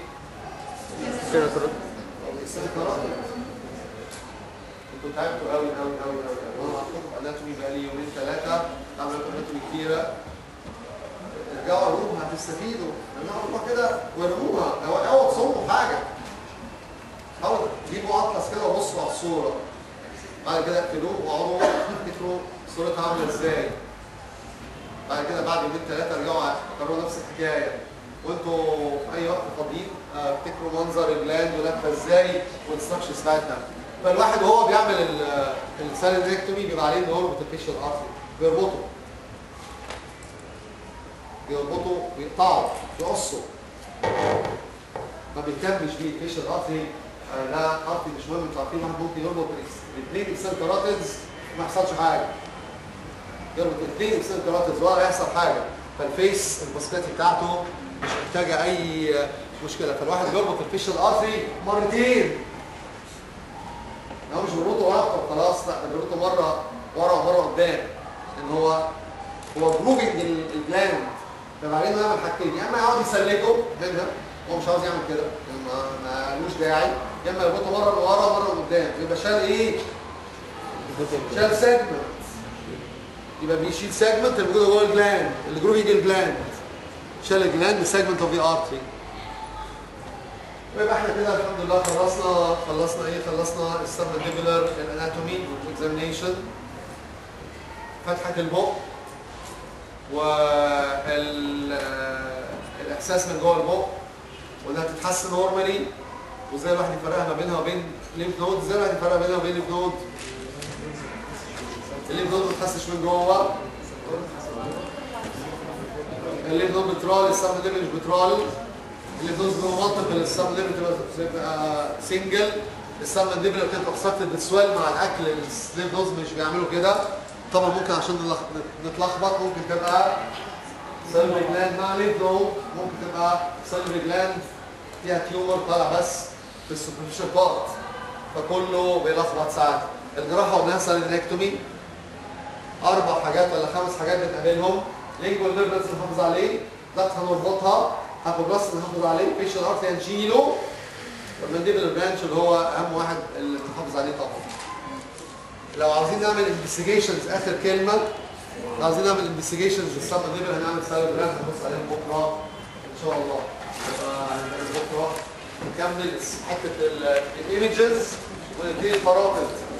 انتوا تعبتوا قوي قوي قوي قوي قوي وانا هحطكم اناتومي بقالي يومين ثلاثه عملت اناتومي كتيره ارجعوا قروها هتستفيدوا ارجعوا قروها كده وارموها اوعوا اوعوا تصوروا حاجه حاولوا جيبوا اطلس كده وبصوا على الصوره بعد كده اقفلوه واقعدوا افتكروا صورتها عامله ازاي بعد كده بعد يومين ثلاثه ارجعوا كرروا نفس الحكايه وانتوا في اي وقت فاضيين آه، افتكروا منظر الجلاند ولفه ازاي والستراكشرز بتاعتها فالواحد وهو بيعمل السالينكتومي بيبقى عليه نورمال فيشال ارتري بيربطه بيربطه بيقطعه بيقصه ما بيهتمش بيه الفيشال ارتري آه، ده ارتري مش مهم انتوا عارفين واحد ممكن يربط الاثنين اكسل كاراتيز ما يحصلش حاجه يربط الاثنين اكسل كاراتيز ولا يحصل حاجه فالفيس الباسكتي بتاعته مش محتاجه اي مشكله فالواحد بيربط الفيشال ارتري مرتين هو مش بيربطه ورا خلاص لا ده بيربطه مره ورا ومره قدام ان هو هو بروفنج الجلاند فبعدين يعمل حاجتين يا اما يقعد يسلكه منها هو مش عاوز يعمل كده يعني ما ملوش داعي يا اما يربطه مره لورا ومره لقدام يبقى شال ايه؟ شال سيجمنت يبقى بيشيل سيجمنت اللي موجوده جوه الجلاند اللي جروفنج الجلاند شال الجلاند سيجمنت اوف ذا ارتري ويبقى احنا كده الحمد لله خلصنا خلصنا ايه خلصنا السبمنديبولار الاناتومي اكزامينيشن فتحه البق والاحساس من جوه البق وانها تتحسن نورمالي وازاي الواحد يفرقها ما بينها وبين الليمف نود ازاي الواحد يفرقها بينها وبين الليمف نود الليمف نود ما بتتحسش من جوه الليمف نود بترال السبمنديبولار مش بترال اللي دوز مالتيبل السب ليفل بتبقى سنجل السب مانديبلر بتبقى اوبستراكتد بالسوال مع الاكل السليف دوز مش بيعملوا كده طبعا ممكن عشان نلخ- نتلخبط ممكن تبقى سيلفري جلاند مع ليف نود ممكن تبقى سيلفري جلاند فيها تيومر طالع بس في السوبرفيشال بارت فكله بيلخبط ساعات الجراحه قلناها سالينكتومي اربع حاجات ولا خمس حاجات بنقابلهم لينجوال نيرف لازم نحافظ عليه ضغط هنربطها هاخد راس نحافظ عليه فيشل ارت هنشيله والمانديبل برانش اللي هو اهم واحد اللي بنحافظ عليه طبعا لو عاوزين نعمل انفستيجيشنز اخر كلمه لو عاوزين نعمل انفستيجيشنز للسب مانديبل هنعمل سالب برانش هنبص عليهم بكره ان شاء الله يبقى هنعمل بكره نكمل حته الايمجز وندي البارامتر